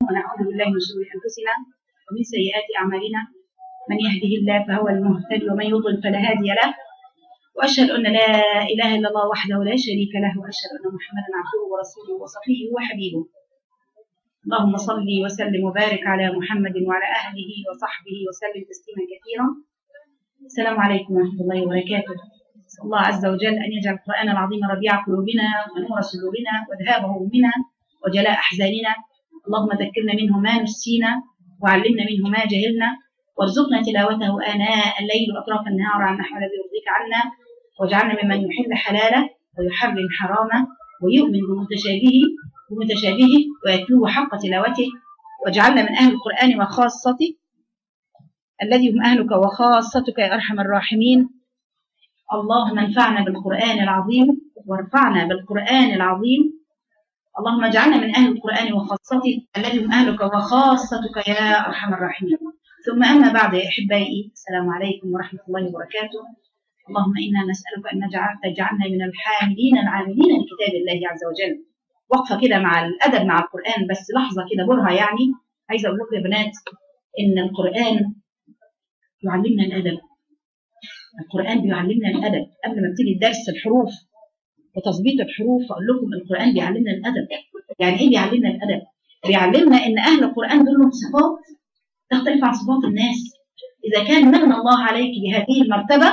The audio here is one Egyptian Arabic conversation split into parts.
ونعوذ بالله من شرور انفسنا ومن سيئات اعمالنا من يهده الله فهو المهتدي ومن يضلل فلا هادي له واشهد ان لا اله الا الله وحده لا شريك له واشهد ان محمدا عبده ورسوله وصفيه وحبيبه اللهم صل وسلم وبارك على محمد وعلى اهله وصحبه وسلم تسليما كثيرا السلام عليكم ورحمه الله وبركاته نسال الله عز وجل ان يجعل القران العظيم ربيع قلوبنا ونور صدورنا وذهاب همومنا وجلاء احزاننا اللهم ذكرنا منه ما نسينا وعلمنا منه ما جهلنا وارزقنا تلاوته آناء الليل وأطراف النهار على النحو الذي يرضيك عنا واجعلنا ممن يحل حلاله ويحرم حرامه ويؤمن بمتشابهه بمتشابهه ويتلوه حق تلاوته واجعلنا من أهل القرآن وخاصته الذي هم أهلك وخاصتك يا أرحم الراحمين اللهم انفعنا بالقرآن العظيم وارفعنا بالقرآن العظيم اللهم اجعلنا من أهل القرآن وخاصته الذي هم أهلك وخاصتك يا أرحم الراحمين ثم أما بعد يا أحبائي السلام عليكم ورحمة الله وبركاته اللهم إنا نسألك أن نجعل تجعلنا من الحاملين العاملين لكتاب الله عز وجل وقفة كده مع الأدب مع القرآن بس لحظة كده برهة يعني عايزة أقول لكم يا بنات إن القرآن يعلمنا الأدب القرآن بيعلمنا الأدب قبل ما ابتدي الدرس الحروف وتظبيط الحروف أقول لكم القرآن بيعلمنا الأدب يعني إيه بيعلمنا الأدب؟ بيعلمنا إن أهل القرآن دول لهم صفات تختلف عن صفات الناس إذا كان من الله عليك بهذه المرتبة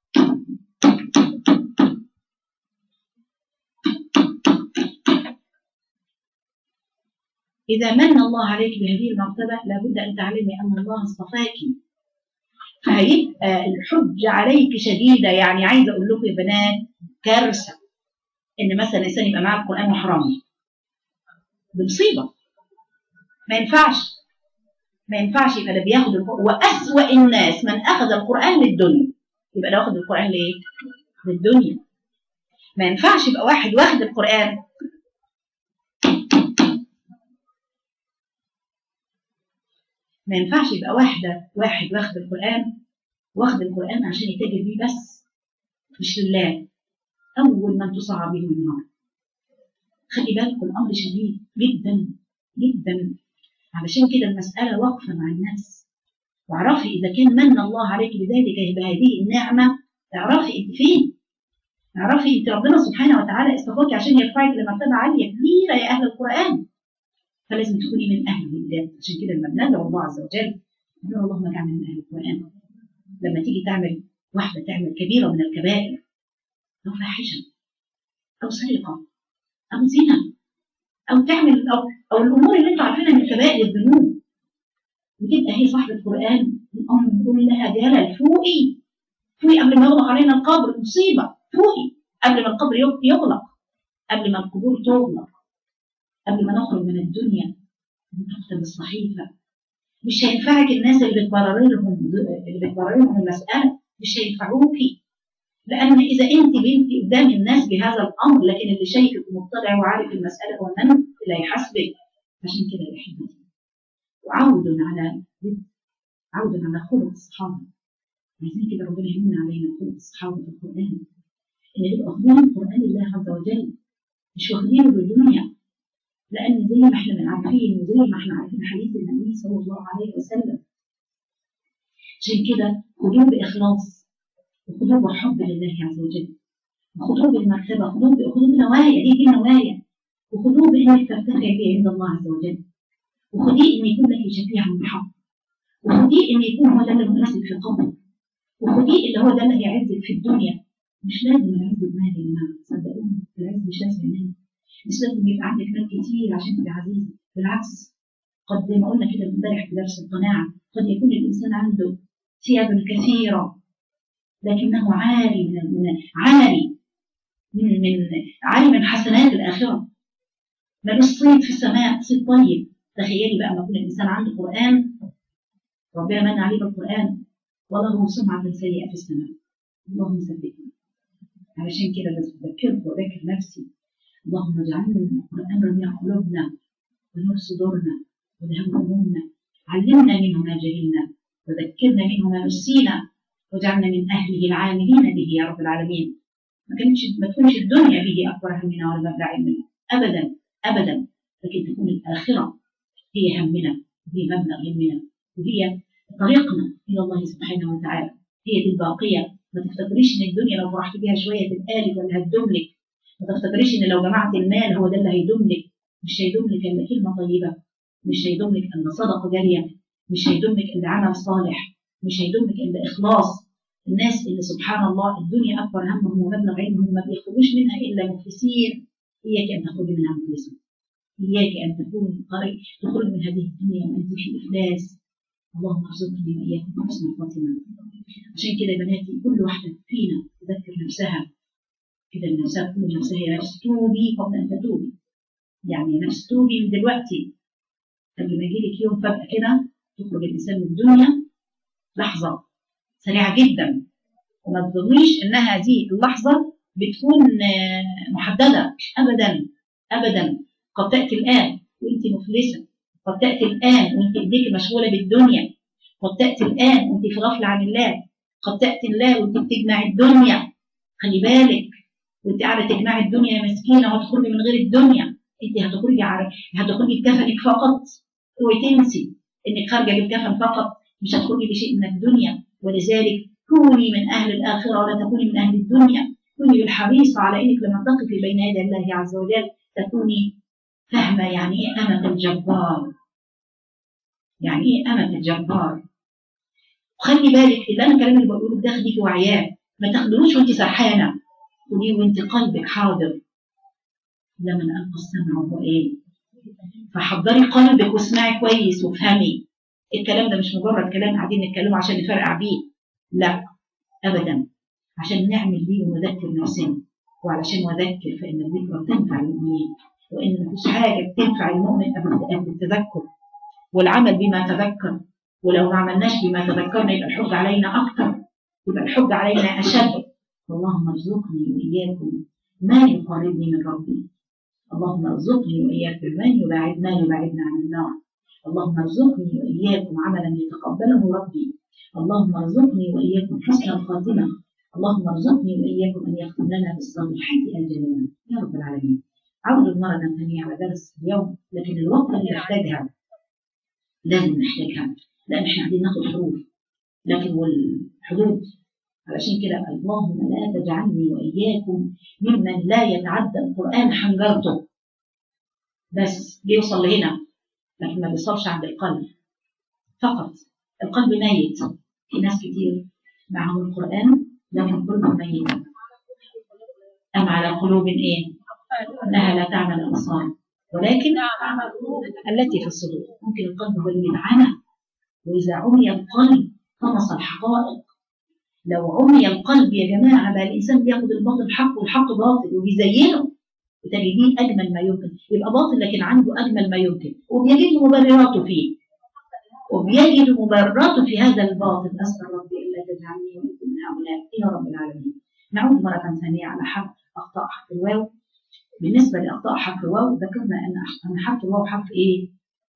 إذا من الله عليك بهذه المرتبة لابد أن تعلمي أن الله اصطفاك فهيبقى الحجة عليك شديدة يعني عايزة أقول لكم يا بنات كارثة إن مثلا إنسان يبقى معاه القرآن وحرامي بمصيبة ما ينفعش ما ينفعش يبقى ده بياخد القرآن وأسوأ الناس من أخذ القرآن للدنيا يبقى ده واخد القرآن لإيه؟ للدنيا ما ينفعش يبقى واحد واخد القرآن ما ينفعش يبقى واحدة واحد واخد القرآن واخد القرآن عشان يتاجر بيه بس مش لله أول من تصعب به النار خلي بالكم الأمر شديد جدا جدا علشان كده المسألة واقفة مع الناس واعرفي إذا كان من الله عليك بذلك بهذه النعمة اعرفي أنت فين اعرفي أنت ربنا سبحانه وتعالى استفاك عشان يرفعك لمرتبة عالية كبيرة يا أهل القرآن فلازم تكوني من أهل الإبداع عشان كده لما بندعو الله عز وجل نقول اللهم اجعلنا من أهل القرآن لما تيجي تعمل واحدة تعمل كبيرة من الكبائر أو فاحشة أو سرقة أو زنا أو تعمل أو أو الأمور اللي أنتوا عارفينها من كبائر الذنوب وتبقى هي صاحبة قرآن الأمر نقول لها جلل فوقي فوقي قبل ما يغلق علينا القبر مصيبة فوقي قبل ما القبر يغلق قبل ما القبور تغلق قبل ما نخرج من الدنيا ونكتب الصحيفة مش هينفعك الناس اللي بتبرر لهم اللي بتبرر لهم المسألة مش هينفعوكي لأن إذا أنت بنتي قدام الناس بهذا الأمر لكن اللي شايفك مطلع وعارف المسألة هو من اللي هيحاسبك عشان كده يا حبيبتي وعود على عود على خلق الصحابة عايزين كده ربنا يمن علينا خلق الصحابة في القرآن إن نبقى واخدين القرآن الله عز وجل مش واخدينه بالدنيا لأن زي ما احنا عارفين وزي ما احنا عارفين حديث النبي صلى الله عليه وسلم عشان كده خدوه بإخلاص وخدوه بحب لله عز وجل وخدوه بالمرتبة خدوه خدوه بنوايا دي دي نوايا وخدوه بإنك ترتفع به عند الله عز وجل وخديه إن يكون لك شفيعا بحق وخديه إن يكون هو ده اللي مناسب في قبرك وخديه اللي هو ده اللي هيعزك في الدنيا مش لازم العز بمال يا جماعة صدقوني العز مش لازم المال مش لازم يبقى عندك مال كتير عشان تبقى عزيزة بالعكس قد زي ما قلنا كده امبارح في درس القناعة قد يكون الإنسان عنده ثياب كثيرة لكنه عاري من من عاري من من عاري من حسنات الآخرة ملوش صيد في السماء صيد طيب تخيلي بقى ما يكون الإنسان عنده قرآن ربنا من عليه بالقرآن وله سمعة سيئة في السماء اللهم ثبتنا علشان كده لازم أذكرك وأذكر نفسي اللهم اجعلنا من القرآن ربيع قلوبنا ونور صدورنا وذهب همومنا علمنا منه ما جهلنا وذكرنا منه ما نسينا واجعلنا من أهله العاملين به يا رب العالمين ما كانش ما تكونش الدنيا به أكبر همنا ولا مبلغ علمنا أبدا أبدا لكن تكون الآخرة هي همنا وهي مبلغ همنا وهي طريقنا الى الله سبحانه وتعالى هي دي الباقيه ما تفتكريش ان الدنيا لو فرحت بيها شويه تتقالب ولا هتدملك ما تفتكريش ان لو جمعت المال هو ده اللي هيدملك مش هيدملك الا كلمه طيبه مش هيدملك الا صدقه جاريه مش هيدملك الا عمل صالح مش هيدملك الا اخلاص الناس اللي سبحان الله الدنيا اكبر همهم ومبلغ علمهم ما بيخرجوش منها الا مفلسين اياك ان تخرجي منها مفلسا اياك ان تكوني تخرج من هذه الدنيا وانت في افلاس اللهم ارزقني واياكم حسن الخاتمه عشان كده يا بناتي كل واحده فينا تذكر نفسها كده نفسها تقول نفسها يا نفس توبي قبل ان تتوبي يعني يا نفس توبي من دلوقتي قبل ما يجيلك يوم فجاه كده تخرج الانسان من الدنيا لحظه سريعه جدا وما تظنيش انها هذه اللحظه بتكون محدده ابدا ابدا قد تاتي الان وانت مفلسه قد تأتي الآن وانت ايديك مشغولة بالدنيا قد تأتي الآن وانت في غفلة عن الله قد تأتي الله وانت بتجمع الدنيا خلي بالك وانت قاعدة تجمعي الدنيا يا مسكينة وهتخرجي من غير الدنيا انت هتخرجي على هتخرجي بكفنك فقط وتنسي انك خارجة بالكفن فقط مش هتخرجي بشيء من الدنيا ولذلك كوني من أهل الآخرة ولا تكوني من أهل الدنيا كوني بالحريصة على انك لما تقفي بين يدي الله عز وجل تكوني فاهمة يعني ايه أمة الجبار يعني ايه أمة الجبار وخلي بالك اللي أنا الكلام اللي بقوله ده خليكي وعياه ما تاخدوش وانت سرحانة قولي وانت قلبك حاضر لمن ألقى السمع وهو ايه فحضري قلبك واسمعي كويس وافهمي الكلام ده مش مجرد كلام قاعدين نتكلمه عشان نفرقع بيه لا أبدا عشان نعمل بيه ونذكر نفسنا وعلشان نذكر فإن الذكرى تنفع المؤمنين وإن مفيش حاجة بتنفع المؤمن قبل التذكر والعمل بما تذكر ولو ما عملناش بما تذكرنا يبقى الحج علينا أكثر يبقى الحج علينا أشد اللهم ارزقني وإياكم ما يقربني من ربي اللهم ارزقني وإياكم من يباعدنا يباعدنا عن النار اللهم ارزقني وإياكم عملا يتقبله ربي اللهم ارزقني وإياكم حسن الخاتمة اللهم ارزقني وإياكم أن يختم لنا بالصالحات أجلنا يا رب العالمين عودوا مرة ثانية على درس اليوم لكن الوقت اللي نحتاجها لازم نحتاجها لأن احنا قاعدين ناخد حروف لكن والحدود علشان كده اللهم لا تجعلني وإياكم ممن لا يتعدى القرآن حنجرته بس بيوصل لهنا لكن ما بيوصلش عند القلب فقط القلب ميت في ناس كتير معهم القرآن لكن قلبهم ميت أم على قلوب إيه؟ أنها لا تعمل الأبصار ولكن التي في الصدور ممكن القلب هو اللي بيتعمى وإذا عمي القلب طمس الحقائق لو عمي القلب يا جماعة بقى الإنسان بياخد الباطل حق والحق باطل وبيزينه وتجديه أجمل ما يمكن يبقى باطل لكن عنده أجمل ما يمكن وبيجد مبرراته فيه وبيجد مبرراته في هذا الباطل أسأل ربي إلا تجعلني وأنتم من هؤلاء يا رب العالمين نعود مرة ثانية على حرف أخطاء حرف الواو بالنسبة لأخطاء حرف الواو ذكرنا أن حرف الواو حرف إيه؟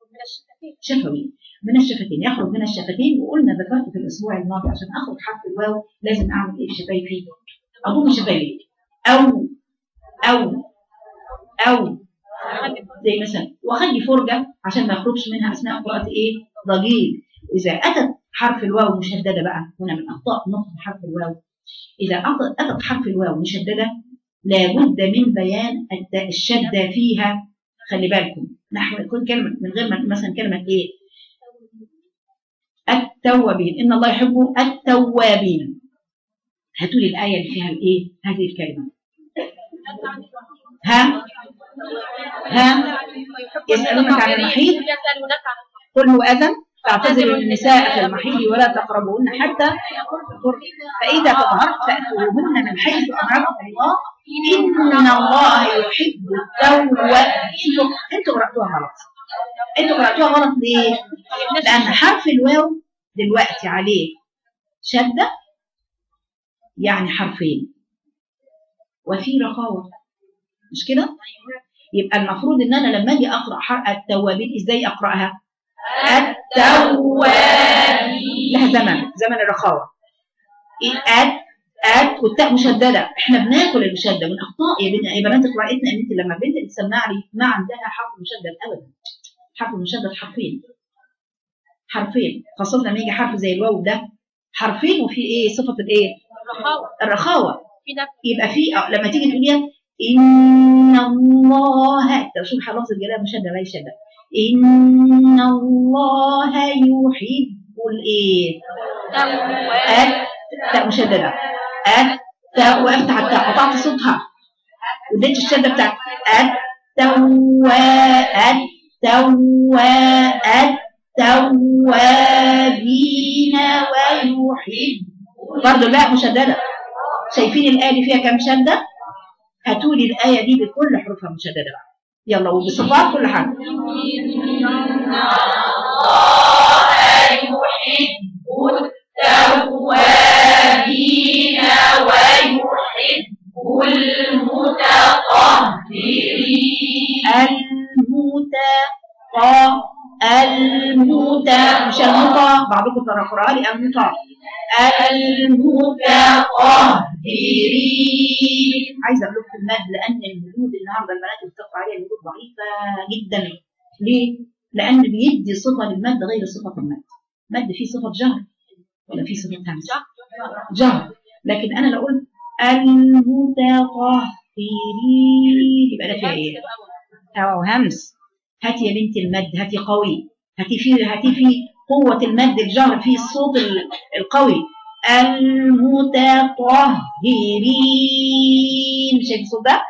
شفوي من الشفتين يخرج من الشفتين وقلنا ذكرت في الأسبوع الماضي عشان أخرج حرف الواو لازم أعمل إيه في شفايفي؟ أضم شفايفي أو أو أو زي مثلا وأخلي فرجة عشان ما يخرجش منها أثناء قراءة إيه؟ ضجيج إذا أتت حرف الواو مشددة بقى هنا من أخطاء نطق حرف الواو إذا أتت حرف الواو مشددة لابد من بيان الشدة فيها خلي بالكم نحو يكون كلمة من غير ما مثلا كلمة إيه التوابين إن الله يحب التوابين هاتوا لي الآية اللي فيها الإيه هذه الكلمة ها ها يسألونك عن المحيط قل هو أذى فاعتزلوا النساء في المحيض ولا تقربوهن حتى فإذا تطهرت فأتوهن من حيث أمركم الله إن الله يحب التوابين انتوا انتوا قرأتوها غلط انتوا قرأتوها غلط ليه؟ لأن حرف الواو دلوقتي عليه شدة يعني حرفين وفي رخاوة مش كده؟ يبقى المفروض ان انا لما اجي اقرا حرف التوابين ازاي اقراها؟ التوابين لها زمن زمن الرخاوة الأد أد والتاء مشددة احنا بناكل المشدد من أخطاء يا بنت يا بنات قراءتنا ان انت لما بنت بتسمع لي ما عندها حرف مشدد ابدا حرف المشدد حرفين حرفين خاصة لما يجي حرف زي الواو ده حرفين وفي ايه صفة الايه الرخاوة الرخاوة في نفس يبقى في آه، لما تيجي تقوليها إن الله طب شوف لفظ الجلالة مشدد لا يشدد إن الله يحب الإيه تواب التاء مشددة التاء وافتح التاء قطعت صوتها وديت الشدة بتاعت التوا التوا التوابين ويحب برضه لا مشددة شايفين الآية دي فيها كام شدة؟ هاتوا لي الآية دي بكل حروفها مشددة بقى يلا وبصفات كل حرف التوابين ويحب المتطهرين المتقى المتى مش المطى بعضكم ترى قراءة لي المطى المتطهرين عايزه اقول لكم المد لان المدود النهارده البنات اللي بتقرا عليها المدود ضعيفه جدا ليه؟ لان بيدي صفه للمد غير صفه المد مد فيه صفه جهر ولا فيه صفه همزه جهر لكن انا لو قلت المتطهرين يبقى ده فيها ايه؟ أو همس هاتي يا بنتي المد هاتي قوي هاتي في هاتي في قوة المد الجهر في الصوت ال- القوي المتطهرين شايف الصوت ده؟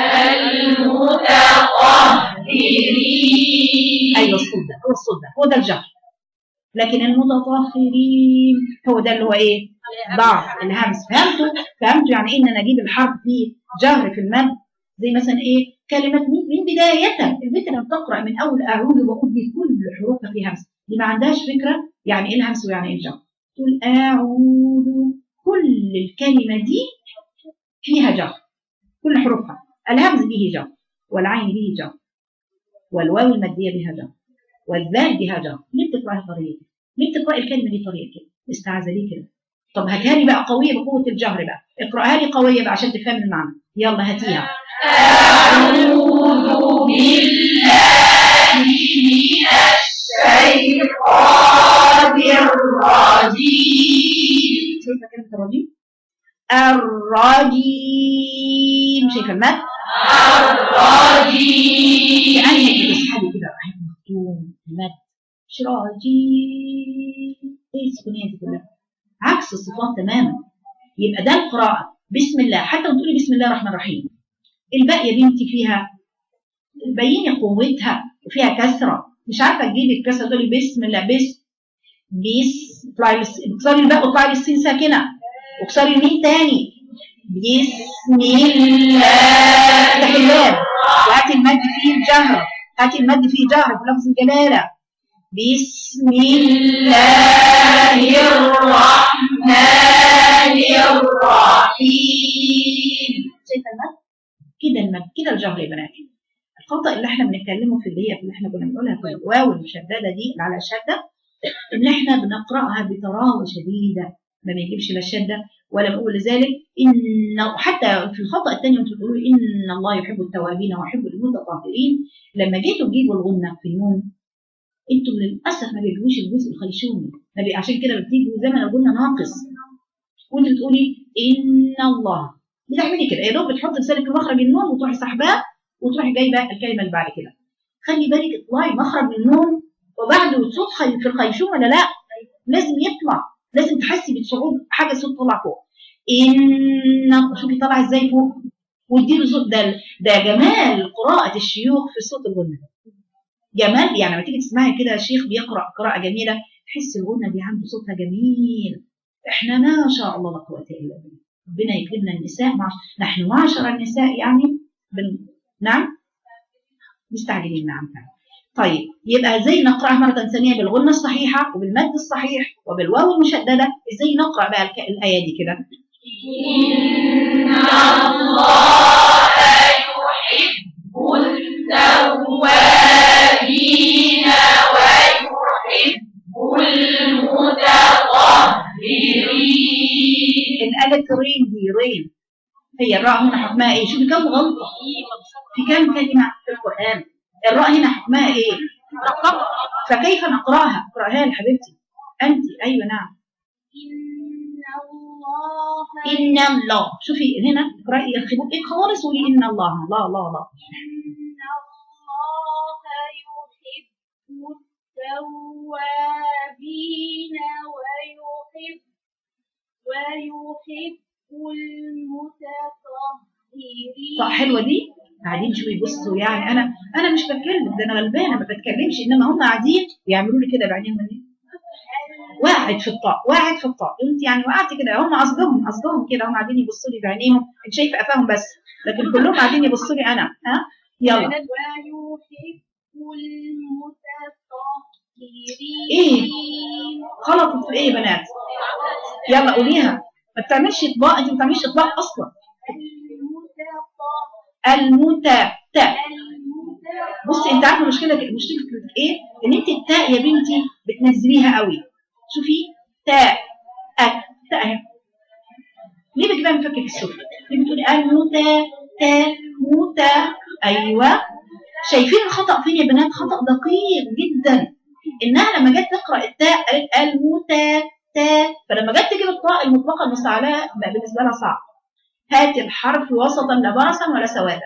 المتطهرين ايوه الصوت ده هو الصوت ده هو ده الجهر لكن المتطهرين هو ده اللي هو ايه؟ ضعف الهمس فهمتوا؟ فهمتوا يعني ايه ان انا اجيب الحرف فيه جهر في المد زي مثلا ايه؟ كلمة من من بدايتها البنت لما بتقرا من اول اعوذ بقول دي كل حروفها فيها همس دي ما عندهاش فكره يعني ايه الهمس ويعني ايه الجهر تقول اعوذ كل الكلمه دي فيها جهر كل حروفها الهمز به جهر والعين به جهر والواو الماديه بها جهر والذال بها جهر ليه بتقراها طريقه ليه بتقراي الكلمه دي طريقه كده استعاذ ليه كده طب هاتها لي بقى قويه بقوه الجهر بقى اقراها لي قويه بقى عشان تفهم المعنى يلا هاتيها أعوذ بالله من الشيطان الرجيم شايفه كلمه الرجيم الرجيم شايفه المد الرجيم يعني تسحبي كده راح مختوم المد مش رجيم ايه السكونيه دي كلها عكس الصفات تماما يبقى ده القراءه بسم الله حتى لو تقولي بسم الله الرحمن الرحيم الباقي يا بنتي فيها بيني قوتها وفيها كسره مش عارفه تجيبي الكسره تقولي بسم الله بس بيس اطلعي للس- اكسري الباء واطلعي للسين ساكنه واكسري الميم تاني بسم الله افتحي اللام وهاتي المد فيه الجهر هاتي المد فيه جهر في لفظ الجلاله بسم الله الرحمن الرحيم شايفه المد كده المد كده الجهر يا بنات الخطا اللي احنا بنتكلمه في اللي هي اللي احنا كنا بنقولها في الواو المشدده دي اللي على شده ان احنا بنقراها بطراوه شديده ما بنجيبش لا الشده ولا بنقول لذلك ان حتى في الخطا الثاني وانتم بتقولوا ان الله يحب التوابين ويحب المتطهرين لما جيتوا تجيبوا الغنه في النون انتم للاسف ما بيجيبوش الجزء الخيشومي ما بي- عشان كده بتيجوا زمن الغنه ناقص وانت بتقولي ان الله بتعملي كده يا دوب بتحط لسانك في مخرج النون وتروحي سحباه وتروحي جايبه الكلمه اللي بعد كده خلي بالك اطلعي مخرج من النون وبعد صوت خي- في الخيشوم ولا لا لازم يطلع لازم تحسي بصعوبه حاجه صوت طلع فوق ان شوفي طلع ازاي فوق واديله صوت ده ده جمال قراءه الشيوخ في صوت الغنه جمال يعني لما تيجي تسمعي كده شيخ بيقرا قراءه جميله تحس الغنه دي عنده صوتها جميل احنا ما شاء الله لا قوه الا بالله ربنا يكرمنا النساء مع نحن معشر النساء يعني بن... نعم مستعجلين نعم فعلا طيب يبقى ازاي نقراها مره ثانيه بالغنه الصحيحه وبالمد الصحيح وبالواو المشدده ازاي نقرا بقى الك- الايه دي كده إن الله يحب التوابين ويحب المتطهرين الالف رين دي رين هي الراء هنا حكمها ايه شوفي كم غلطه في كم كلمه في القران الراء هنا حكمها ايه فكيف نقراها اقراها لي حبيبتي انت ايوه نعم إن الله ان الله شوفي هنا اقراي يخبوك ايه خالص وقولي ان الله لا لا لا إن الله يحب التوابين ويحب ويحب المتطهرين طب حلوه دي قاعدين شوفي بصوا يعني انا انا مش بتكلم ده انا غلبانه ما بتكلمش انما هم قاعدين يعملوا لي كده بعينيهم ايه واحد في الطاء واحد في الطاء انت يعني وقعتي كده هم قصدهم قصدهم كده هم قاعدين يبصوا لي بعينيهم انت شايفه قفاهم بس لكن كلهم قاعدين يبصوا لي انا ها يلا ويحب المتطهرين إيه؟ خلطت في ايه يا بنات يلا قوليها ما بتعملش اطباق انت ما بتعملش اطباق اصلا المتى تاء بصي انت عارفه المشكله مشكلتك ايه ان انت التاء يا بنتي بتنزليها قوي شوفي تاء أك تاء اهي ليه بتبقى مفكك السفلى ليه بتقولي المتى تاء متى ايوه شايفين الخطا فين يا بنات خطا دقيق جدا انها لما جت تقرا التاء قالت المتى تاء فلما جت تجيب الطاء المطلقه المستعلاء بقى بالنسبه لها صعب هات الحرف وسطا لا برصا ولا سوادا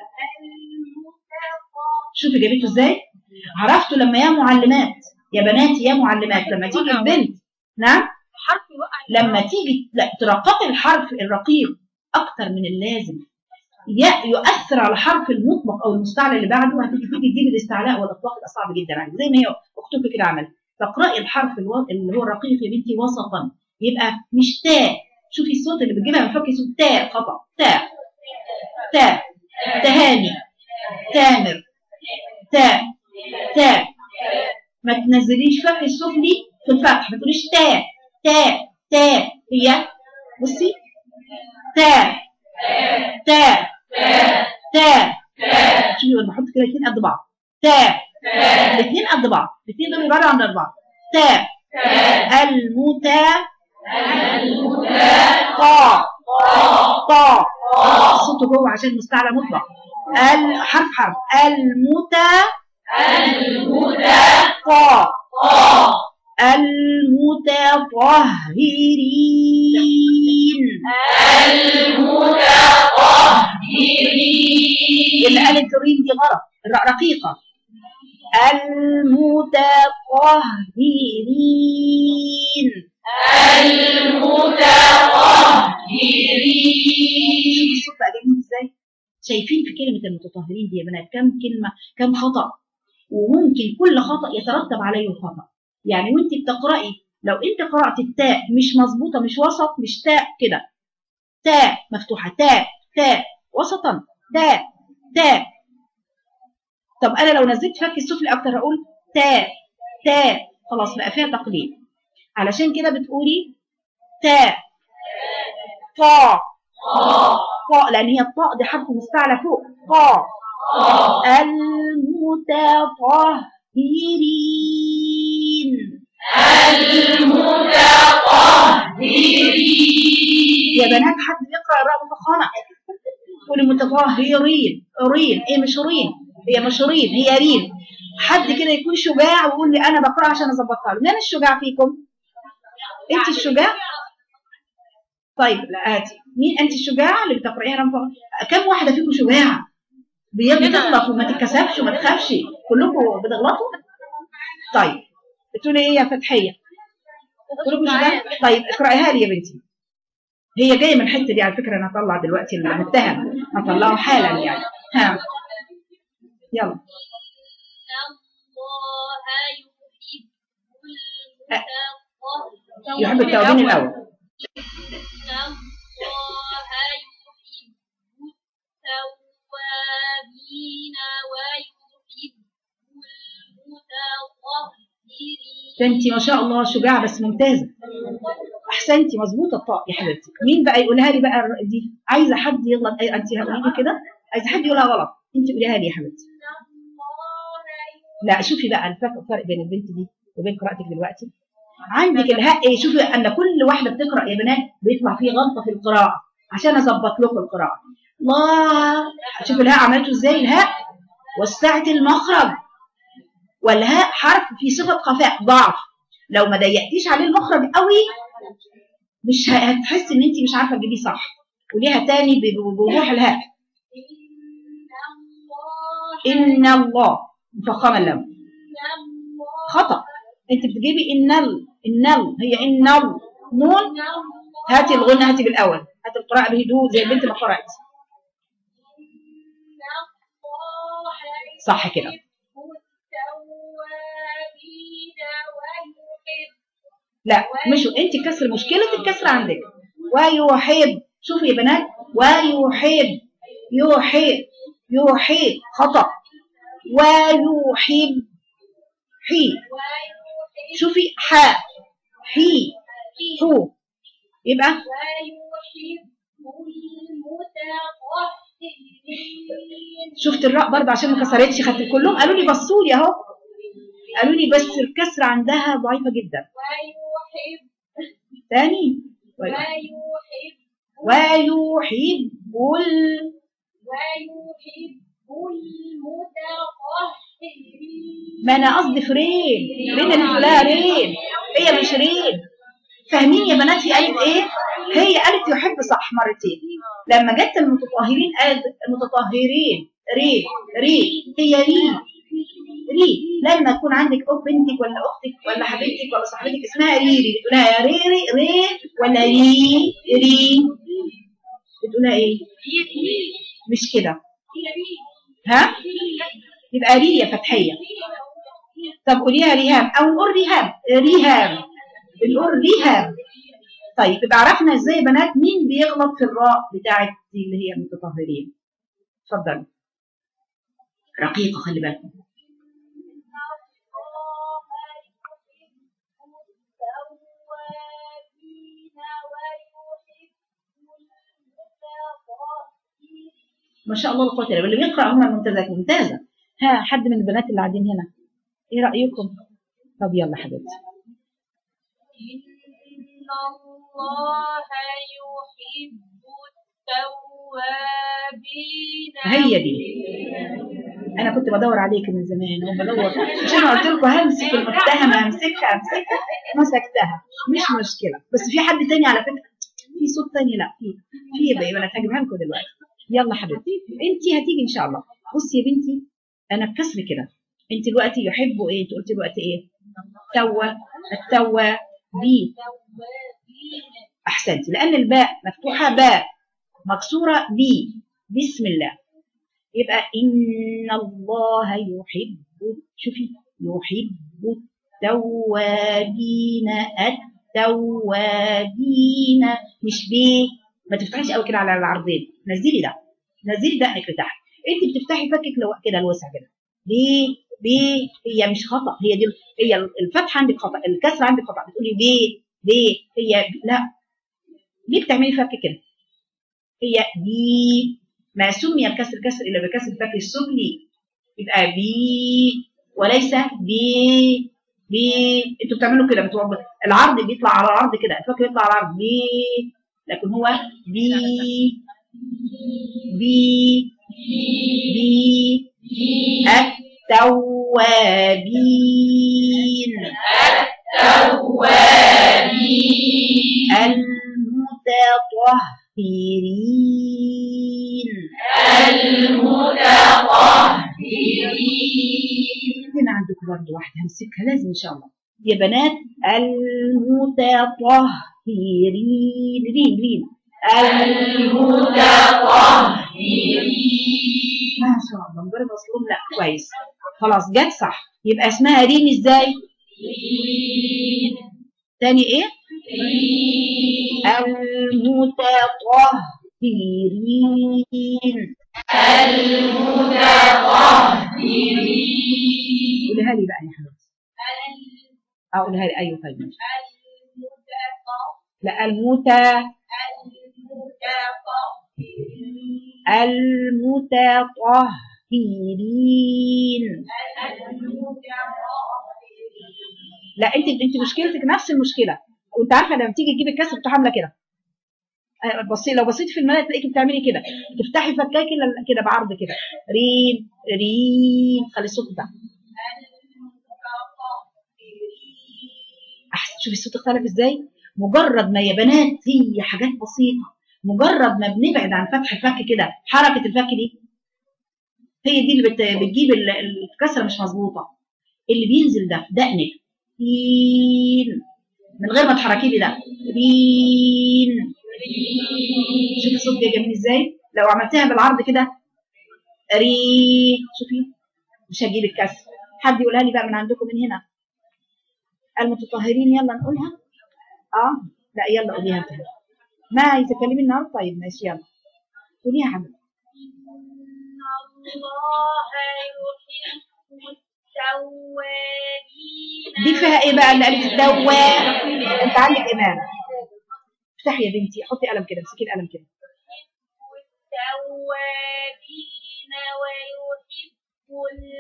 شوفي جابته ازاي عرفتوا لما يا معلمات يا بناتي يا معلمات لما تيجي البنت نعم حرف يوقع لما تيجي لا ترققي الحرف الرقيق اكتر من اللازم ي- يؤثر على الحرف المطبق او المستعلى اللي بعده هتيجي تيجي تجيب الاستعلاء والاطلاق يبقى صعب جدا عليك زي ما هي اختك كده عملت تقراي الحرف الو... اللي هو الرقيق يا بنتي وسطا يبقى مش تاء شوفي الصوت اللي بتجيبها من فك صوت تاء خطا تاء تاء تهاني تامر تاء تاء ما تنزليش فتح السفلي في الفتح ما تقوليش تاء تاء تاء هي بصي تاء تاء تاء شوفي لما احط كده الاثنين قد بعض تاء الاثنين قد بعض الاثنين دول يبعدوا عن بعض تاء المتا طاء طاء الصوت جوه عشان مستعلى مطلق الحرف حرف المتا طاء المتطهرين اللي قالت الرين دي غلط الراء رقيقة المتطهرين شوفي الصوت بقى جميل ازاي شايفين في كلمة المتطهرين دي يا بنات كم كلمة كم خطأ وممكن كل خطأ يترتب عليه خطأ يعني وانت بتقرأي لو انت قرأت التاء مش مظبوطة مش وسط مش تاء كده تاء مفتوحة تاء تاء وسطا تاء تاء طب انا لو نزلت فك السفلي اكتر هقول تاء تاء خلاص بقى فيها تقليل علشان كده بتقولي تاء طاء طاء لان هي الطاء دي حرف مستعلى فوق طاء المتطهرين يا بنات حد يقرا الراء مفخمه قولي متطهرين رين ايه مش رين هي مش رين هي رين حد كده يكون شجاع ويقول لي انا بقرا عشان اظبطها له مين الشجاع فيكم انت الشجاع طيب لا هاتي مين انت الشجاعه اللي بتقرايها رمضان كم واحده فيكم شجاعه بي- بتغلط وما تتكسفش وما تخافش كلكم بتغلطوا طيب بتقولي ايه يا فتحيه كلكم شجاع طيب اقرايها لي يا بنتي هي جايه من الحته دي على فكره انا هطلع دلوقتي المتهم هطلعه حالا يعني ها يلا يحب التوابين الاول ده انت ما شاء الله شجاعه بس ممتازه احسنتي مظبوطه الطاء يا حبيبتي مين بقى يقولها لي بقى الر- دي عايزه حد يغلط أي انت هتقولي لي كده عايزه حد يقولها غلط انت قوليها لي يا حبيبتي لا شوفي بقى الفرق الفرق بين البنت دي وبين قراءتك دلوقتي عندك الهاء ايه شوفي ان كل واحده بتقرا يا بنات بيطلع فيه غلطه في القراءه عشان اظبط لكم القراءه الله شوفي الهاء عملته ازاي الهاء وسعت المخرج والهاء حرف في صفة خفاء ضعف لو ما ضيقتيش عليه المخرج قوي مش ه- هتحس ان انت مش عارفه تجيبيه صح وليها تاني ب- ب- بوضوح الهاء إن الله ان الله مفخمه اللام إن الله خطا انت بتجيبي ان ال ان ال هي ان ال نون إن الله هاتي الغنى هاتي بالاول هاتي القراءه بهدوء زي البنت ما قرات إن الله صح كده. يحب التوابين ويحب لا مش انت كسر مشكله الكسر عندك ويحب شوفوا يا بنات ويحب يحب يحب خطا ويحب حي ويحب شوفي حاء حي حو يبقى ويحب المتطهرين شفت الراء برضه عشان ما كسرتش خدت كلهم قالوا لي بصوا لي اهو قالوا لي بس الكسر عندها ضعيفه جدا ويحب تاني ويحب ويحب ال ويحب المتطهرين ما انا قصدي في رين رين اللي بتقولها رين هي مش رين فاهمين يا بنات هي قالت ايه هي قالت يحب صح مرتين لما جت المتطهرين قالت المتطهرين ري ري هي ري ري لما يكون عندك اخت بنتك ولا اختك ولا حبيبتك ولا صاحبتك اسمها ريري بتقولها يا ريري ري ولا ري ري بتقولها ايه مش كده ها يبقى ري فتحيه طب قوليها ريهام او نقول ريهام ريهام بنقول ريهام طيب يبقى عرفنا ازاي يا بنات مين بيغلط في الراء بتاعت دي اللي هي المتطهرين اتفضل رقيقه خلي بالكم ما شاء الله لا قوه الا بالله اللي بيقرا هم الممتازات ممتازه ها حد من البنات اللي قاعدين هنا ايه رايكم طب يلا حبيبتي إن الله يحب التوابين هي دي انا كنت بدور عليك من زمان وبدور مش انا قلت لكم همسك المتهمه همسكها همسكها مسكتها مش مشكله بس في حد تاني على فكره في صوت تاني لا في في يا بنات هجيبها لكم دلوقتي يلا حبيبتي انت هتيجي ان شاء الله بصي يا بنتي انا بكسر كده انت دلوقتي يحبوا ايه انت قلتي دلوقتي ايه توا التوا بي احسنتي لان الباء مفتوحه باء مكسوره بي بسم الله يبقى ان الله يحب شوفي يحب التوابين التوابين مش بيه ما تفتحيش قوي كده على العرضين نزلي ده نزلي دقنك لتحت انت بتفتحي فكك لو كده الوسع كده ليه بيه هي مش خطا هي دي هي الفتحه عندك خطا الكسر عندك خطا بتقولي بيه بيه هي لا ليه بتعملي فك كده هي بي ما سمي الكسر كسر الا بكسر الفك السفلي يبقى بي وليس بي بي انتوا بتعملوا كده بتوع العرض بيطلع على العرض كده الفك بيطلع على العرض بي لكن هو بي بي بي التوابين المتطهرين هنا عندكم برضه واحدة همسكها لازم إن شاء الله يا بنات المتطهرين رين رين ما شاء الله مجرد مظلوم لا كويس خلاص جت صح يبقى اسمها رين ازاي؟ تاني ايه؟ المتطهرين قولها لي بقى يا حبيبتي اقولها لي ايوه طيب ماشي لا المتى المتطهرين لا انت انت مشكلتك نفس المشكله وانت عارفه لما تيجي تجيبي الكسر بتروح عامله كده آه، بصي لو بصيتي في المرايه تلاقيكي بتعملي كده تفتحي فكاكي كده بعرض كده رين رين خلي الصوت ده شوفي الصوت اختلف ازاي مجرد ما يا بنات هي حاجات بسيطه مجرد ما بنبعد عن فتح الفك كده حركه الفك دي هي دي اللي بت... بتجيب ال- الكسره مش مظبوطه اللي بينزل ده دقنك بين من غير ما تحركيه لي ده بين شوفي الصوت جاي جميل ازاي لو عملتها بالعرض كده ري شوفي مش هجيب الكسر حد يقولها لي بقى من عندكم من هنا المتطهرين يلا نقولها اه لا يلا قوليها انت ما عايزه تكلمي النهارده طيب ماشي يلا قوليها يا حبيبتي إن الله يحب التوابين دي فيها ايه بقى اللي قالت التواب انت عندك امام افتحي يا بنتي حطي قلم كده امسكي القلم كده التوابين ويحب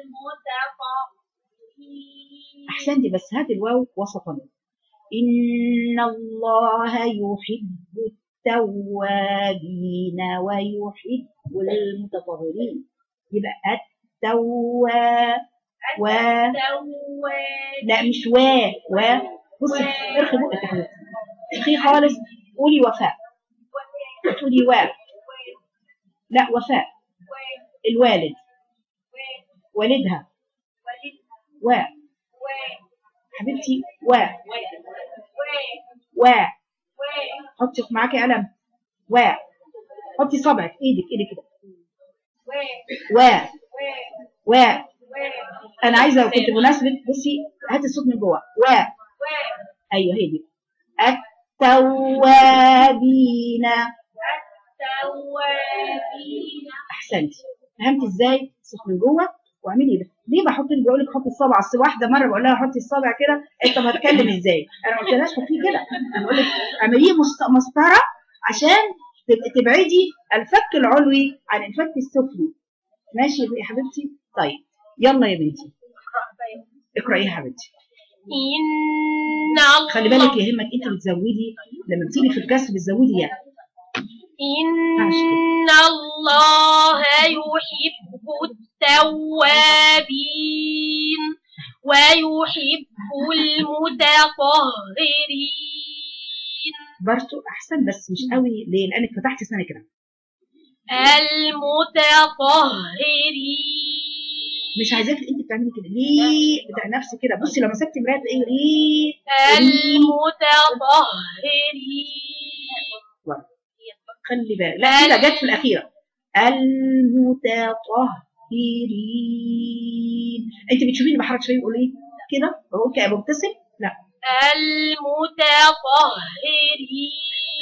المتطهرين احسنتي بس هات الواو وسطا ان الله يحب التوابين ويحب المتطهرين يبقى التواب و التوابين لا مش و و بصي ارخي بقك يا حبيبتي ارخي خالص قولي وفاء تقولي و لا وفاء الوالد والدها و حبيبتي و و حطي معاكي قلم و حطي صبعك ايدك ايدك كده و و انا عايزه كنت بمناسبه بصي هاتي الصوت من جوه و ايوه هي دي التوابين التوابين احسنتي فهمتي ازاي الصوت من جوه واعملي ده ليه بحط لك بقول لك حطي الصبع اصل واحده مره بقول لها حطي الصبع كده انت ما هتكلم ازاي انا ما قلتلهاش حطيه كده انا بقول لك اعمليه مست- مسطره عشان تب- تبعدي الفك العلوي عن الفك السفلي ماشي يا حبيبتي طيب يلا يا بنتي اقراي يا حبيبتي إن الله خلي بالك يهمك انت بتزودي لما بتيجي في الكسر بتزودي يا إن الله يحب التوابين ويحب المتطهرين برضو احسن بس مش قوي ليه لانك فتحتي سنه كده المتطهرين مش عايزاك انت بتعملي كده ليه بتاع نفسك كده بصي لو مسكتي مرايه تلاقيه ليه المتطهرين خلي بالك لا كده جت في الاخيره المتطهرين انت بتشوفيني بحرك شويه بقول ايه كده بقول كده مبتسم لا المتطهرين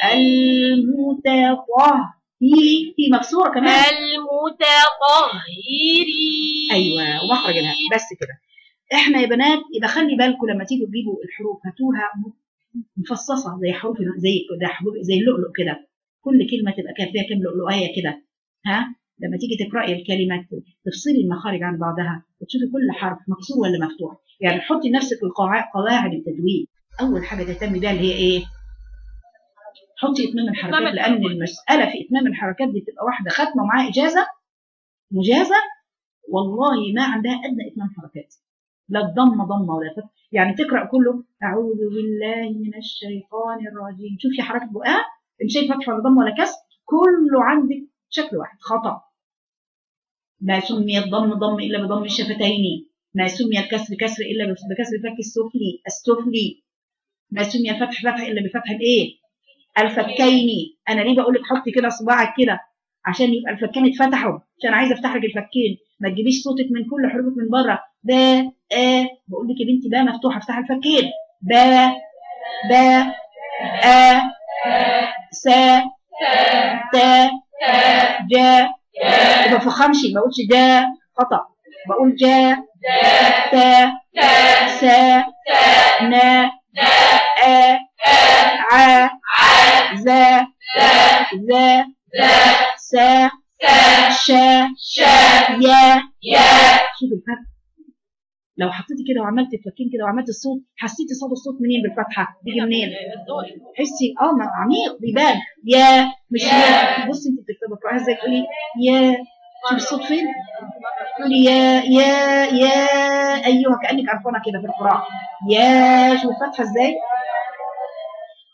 المتطهرين في مكسوره كمان المتطهرين ايوه ومخرج الهاء بس كده احنا يا بنات يبقى خلي بالكم لما تيجوا تجيبوا الحروف هاتوها مفصصه زي حروف زي زي حروف زي اللؤلؤ كده كل كلمه تبقى كده فيها كام لؤلؤيه كده ها لما تيجي تقراي الكلمه تفصلي المخارج عن بعضها وتشوفي كل حرف مكسور ولا مفتوح يعني حطي لنفسك القواعد قواعد التجويد اول حاجه تهتمي بيها اللي هي ايه حطي اتمام الحركات لان المساله في اتمام الحركات دي بتبقى واحده ختمه ومعاها اجازه مجازه والله ما عندها ادنى اتمام حركات لا الضمه ضمه ولا فتح يعني تقرا كله اعوذ بالله من الشيطان الرجيم شوفي حركه بقها مش شايف فتح ولا ضمه ولا كسر كله عندك شكل واحد خطا ما سمي الضم ضم الا بضم الشفتين ما سمي الكسر كسر الا بكسر الفك السفلي السفلي ما سمي الفتح فتح الا بفتح الايه الفكين انا ليه بقول لك حطي كده صباعك كده عشان يبقى الفكين اتفتحوا عشان عايزه افتح لك الفكين ما تجيبيش صوتك من كل حروفك من بره با ا بقول لك يا بنتي با مفتوحه افتح الفكين با با ا سا تا جا ما بفخمش ما بقولش دا خطا بقول جا تا سا نا ا ع ذا ذا سا شا يا شوف الفرق لو حطيتي كده وعملت الفكين كده وعملت الصوت حسيتي صوت الصوت منين بالفتحه بيجي منين حسي اه ما عميق بيبان يا مش يا بصي انت بتكتبي بقراها ازاي تقولي يا شوف الصوت فين تقولي يا يا يا ايوه كانك عرفانه كده في القراءه يا شوف الفتحه ازاي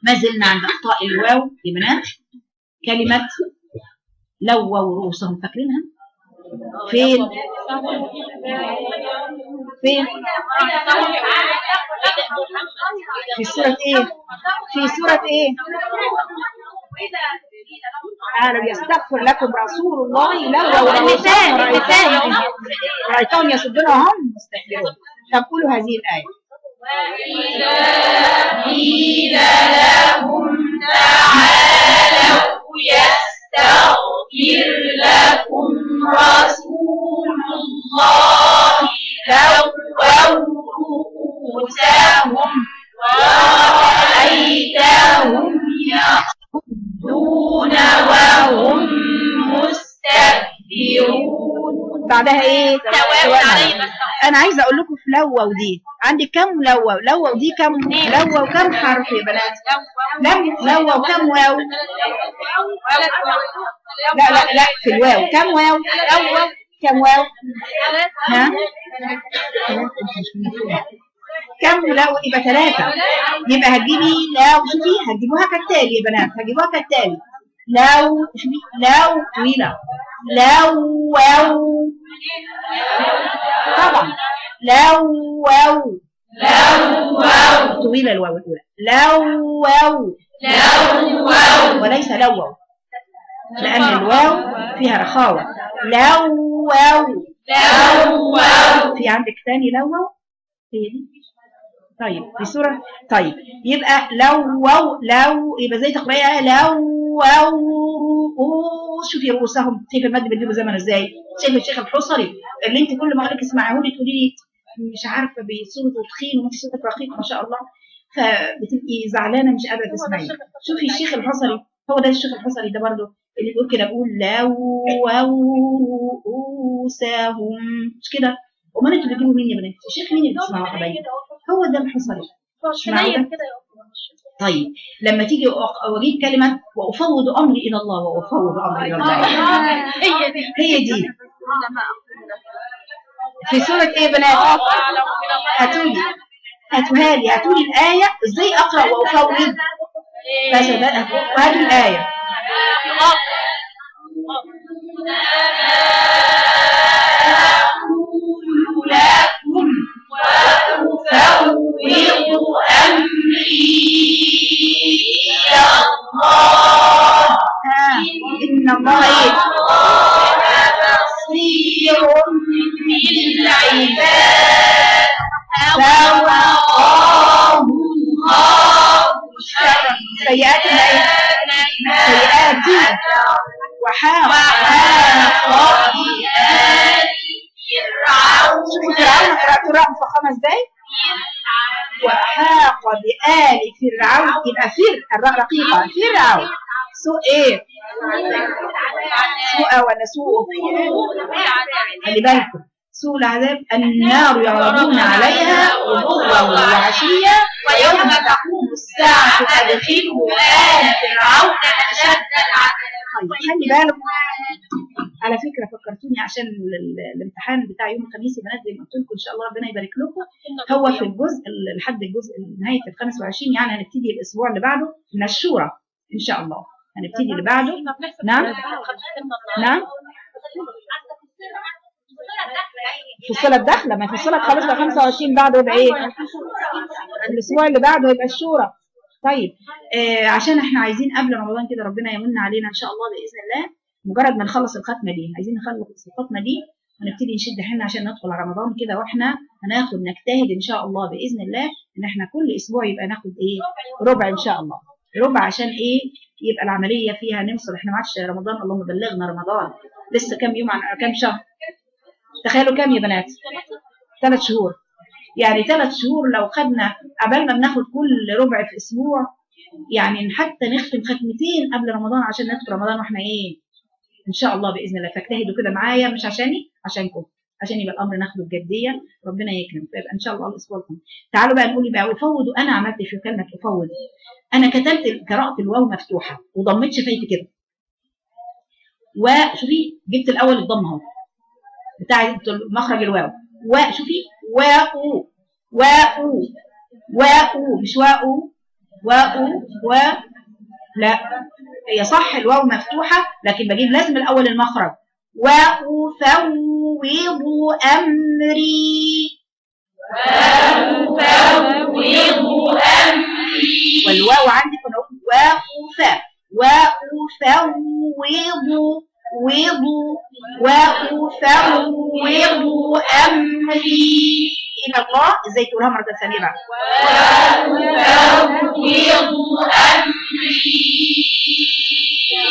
ما زلنا عند اخطاء الواو يا بنات كلمه لووا رؤوسهم فاكرينها فين فين في سوره ايه في سوره ايه قالوا يستغفر لكم رسول الله لووا النساء النساء رأيتهم يصدون وهم مستكبرون طب قولوا هذه الآية قيل لهم تعالوا يستغفر لكم رسول الله لووا رؤوسهم ورأيتهم يصدون وهم مستكبرون بعدها ايه سواء سواء عليهم انا عايزه اقول لكم في لووا دي عندي كم لووا لووا دي كم لووا كم حرف يا بنات لم لووا كم واو لا لا لا في الواو كم واو كم واو ها كم لو يبقى ثلاثة يبقى هتجيبي لو شوفي هتجيبوها كالتالي يا بنات هتجيبوها كالتالي لو شوفي لو طويلة لو واو طبعا لو واو لووا طويلة الواو الأولى لو واو لووا وليس لو واو لأن الواو فيها رخاوة لو واو لووا في عندك ثاني لو واو هي دي طيب في سورة طيب يبقى لو واو لو يبقى زي تقرأيها لو واو رؤوس شوفي رؤوسهم شايفه المد بتجيبه زمن ازاي شايفه الشيخ الحصري اللي انت كل ما اقول لك اسمعيه لي تقولي لي مش عارفه بصوته تخين وانت صوتك رقيق ما شاء الله فبتبقي زعلانه مش قادره تسمعي شوفي الشيخ الحصري هو ده الشيخ الحصري ده برضه اللي بيقول كده بيقول لو واو رؤوسهم مش كده امال انتوا بتجيبوا مين يا بنات الشيخ مين اللي بتسمعوا حبايبي هو ده الحصري مش معقولة؟ طيب لما تيجي أق- واجيب كلمه وافوض امري الى الله وافوض امري الى الله هي دي هي دي في سوره ايه يا بنات هاتولي هاتوها لي هاتولي الايه ازاي اقرا وافوض بس ده- وهاتوا الايه أقول لكم وأفوض أمري إلى الله ها ان الله ايه بصير بالعباد فوقاه الله شر سيئات الايه سيئات دي وحاق وحاق بآل فرعون شوفي فرعون قرأت راء مفخمة ازاي وحاق بآل فرعون يبقى فر الراء رقيقة فرعون سوء ايه سوء ولا سوء خلي بالكم سوء العذاب النار يعرضون عليها غدوا وعشيا ويوم تقوم الساعة أدخلوا آل فرعون أشد العذاب طيب خلي بالك على فكره فكرتوني عشان ال- ال- الامتحان بتاع يوم الخميس يا بنات زي ما قلت لكم ان شاء الله ربنا يبارك لكم هو في الجزء ال- لحد الجزء نهايه ال 25 يعني هنبتدي الاسبوع اللي بعده من الشورى ان شاء الله هنبتدي اللي بعده نعم نعم فصلت داخله ما فصلت خلاص بقى 25 بعده يبقى ايه الاسبوع اللي بعده يبقى الشورى طيب آه عشان احنا عايزين قبل رمضان كده ربنا يمن علينا ان شاء الله باذن الله مجرد ما نخلص الختمه دي عايزين نخلص الختمه دي ونبتدي نشد حيلنا عشان ندخل على رمضان كده واحنا هناخد نجتهد ان شاء الله باذن الله ان احنا كل اسبوع يبقى ناخد ايه ربع ان شاء الله ربع عشان ايه يبقى العمليه فيها نوصل احنا ما عادش رمضان اللهم بلغنا رمضان لسه كام يوم عن كام شهر تخيلوا كام يا بنات ثلاث شهور يعني ثلاث شهور لو خدنا قبل ما بناخد كل ربع في اسبوع يعني حتى نختم ختمتين قبل رمضان عشان ندخل رمضان واحنا ايه ان شاء الله باذن الله فاجتهدوا كده معايا مش عشاني عشانكم عشان يبقى الامر ناخده بجديه ربنا يكرم فيبقى ان شاء الله الاسبوع القادم تعالوا بقى نقول بقى افوض انا عملت في كلمه افوض انا كتبت قرات الواو مفتوحه وضميت شفايفي كده وشوفي جبت الاول الضم اهو بتاع مخرج الواو وشوفي واو واو واو مش واو و و لا هي صح الواو مفتوحة لكن بجيب لازم الأول المخرج وأفوض أمري وأفوض أمري والواو عندي كنا نقول وأفا وأفوض وض وأفوض أمري إلى الله ازاي تقولها مرة ثانية بقى وأفوض أمري إلى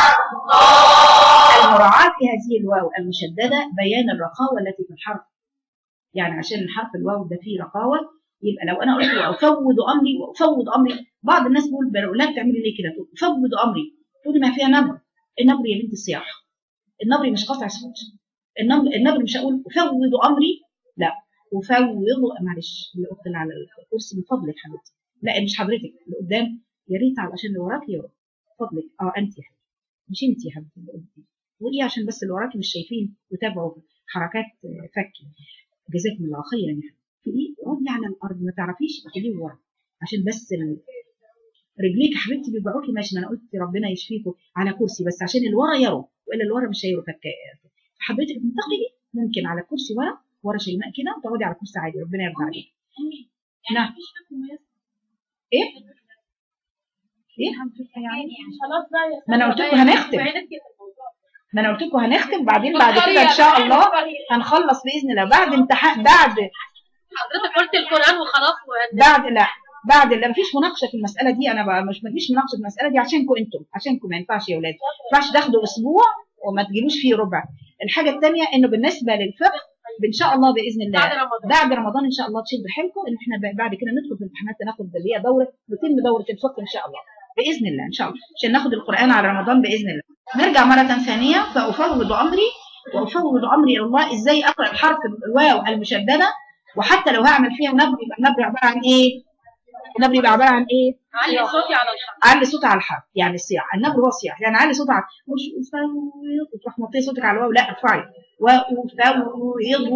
الله المراعاة في هذه الواو المشددة بيان الرخاوة التي في الحرف يعني عشان الحرف الواو ده فيه رخاوة يبقى لو انا قلت وافوض امري وافوض امري بعض الناس بيقول بقول لها بتعملي ليه كده تقول افوض امري تقولي ما فيها نبر النبر يا بنت الصياح النبر مش قطع صوت النبر النبر مش هقول افوض امري لا افوض معلش الاخت اللي على الكرسي من فضلك حبيبتي لا مش حضرتك اللي قدام يا ريت عشان اللي وراك يا فضلك اه انت يا حبيبتي مش انت يا حبيبتي اللي قدام ودي عشان بس اللي وراكي مش شايفين وتابعوا حركات فك جزاكم الله خيرا يا حبيبتي تقولي اقعدي على الارض ما تعرفيش تجيبي ورا عشان بس ال... رجليك يا حبيبتي بيوجعوكي ماشي ما انا قلت ربنا يشفيكم على كرسي بس عشان اللي ورا يروا والا اللي ورا مش هيروا فك حضرتك تنتقلي ممكن على كرسي ورا ورا شيماء كده وتقعدي على كرسي عادي ربنا يرضى عليك نعم ايه ايه خلاص بقى يا ما انا قلت لكم هنختم ما انا قلت لكم هنختم بعدين بعد كده ان شاء الله هنخلص باذن الله بعد امتحان بعد حضرتك قلت القرآن وخلاص وهن- بعد لا بعد لا مفيش مناقشه في المساله دي انا بقى مش مفيش مناقشه في المساله دي عشانكم انتم عشانكم ما ينفعش يا اولاد ما ينفعش تاخدوا اسبوع وما تجيبوش فيه ربع الحاجه الثانيه انه بالنسبه للفقه ان شاء الله باذن الله بعد رمضان بعد رمضان ان شاء الله تشد حيلكم ان احنا ب- بعد كده ندخل في الامتحانات ناخد اللي هي دوره نتم دوره الفقه ان شاء الله باذن الله ان شاء الله عشان ناخد القران على رمضان باذن الله نرجع مره ثانيه فافوض امري وافوض امري الى الله ازاي اقرا الحرف الواو المشدده وحتى لو هعمل فيها نبر يبقى النبر عباره عن ايه؟ النبر يبقى عباره عن ايه؟ علي صوتي على الحرف علي صوت على الحرف يعني الصياح النبر هو الصياح يعني علي صوت على مش افوض وتروح موطيه صوتك على الواو لا ارفعي وافوض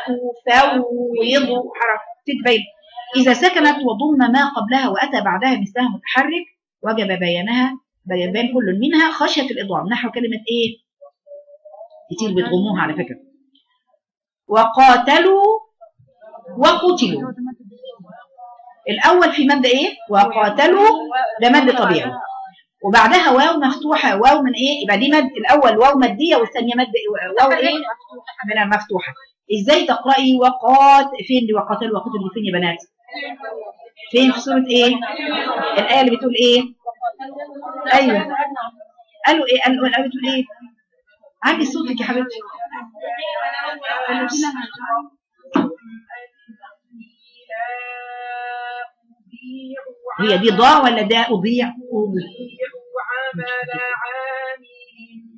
وافوض حرف تتبين اذا سكنت وضم ما قبلها واتى بعدها مثلها متحرك وجب بيانها بيان كل منها خشيه الادغام نحو كلمه ايه كتير بيضغموها على فكره وقاتلوا وقتلوا الاول في ماده ايه وقاتلوا ده مد طبيعي وبعدها واو مفتوحه واو من ايه يبقى دي مد الاول واو ماديه والثانيه مد واو ايه من المفتوحه ازاي تقراي وقات فين دي وقاتلوا وقتلوا فين يا بنات فين في سوره ايه الايه اللي بتقول ايه ايوه قالوا ايه قالوا الايه بتقول ايه عندي صوتك يا حبيبتي هي دي ضاع ولا ده اضيع أضيع عمل عامل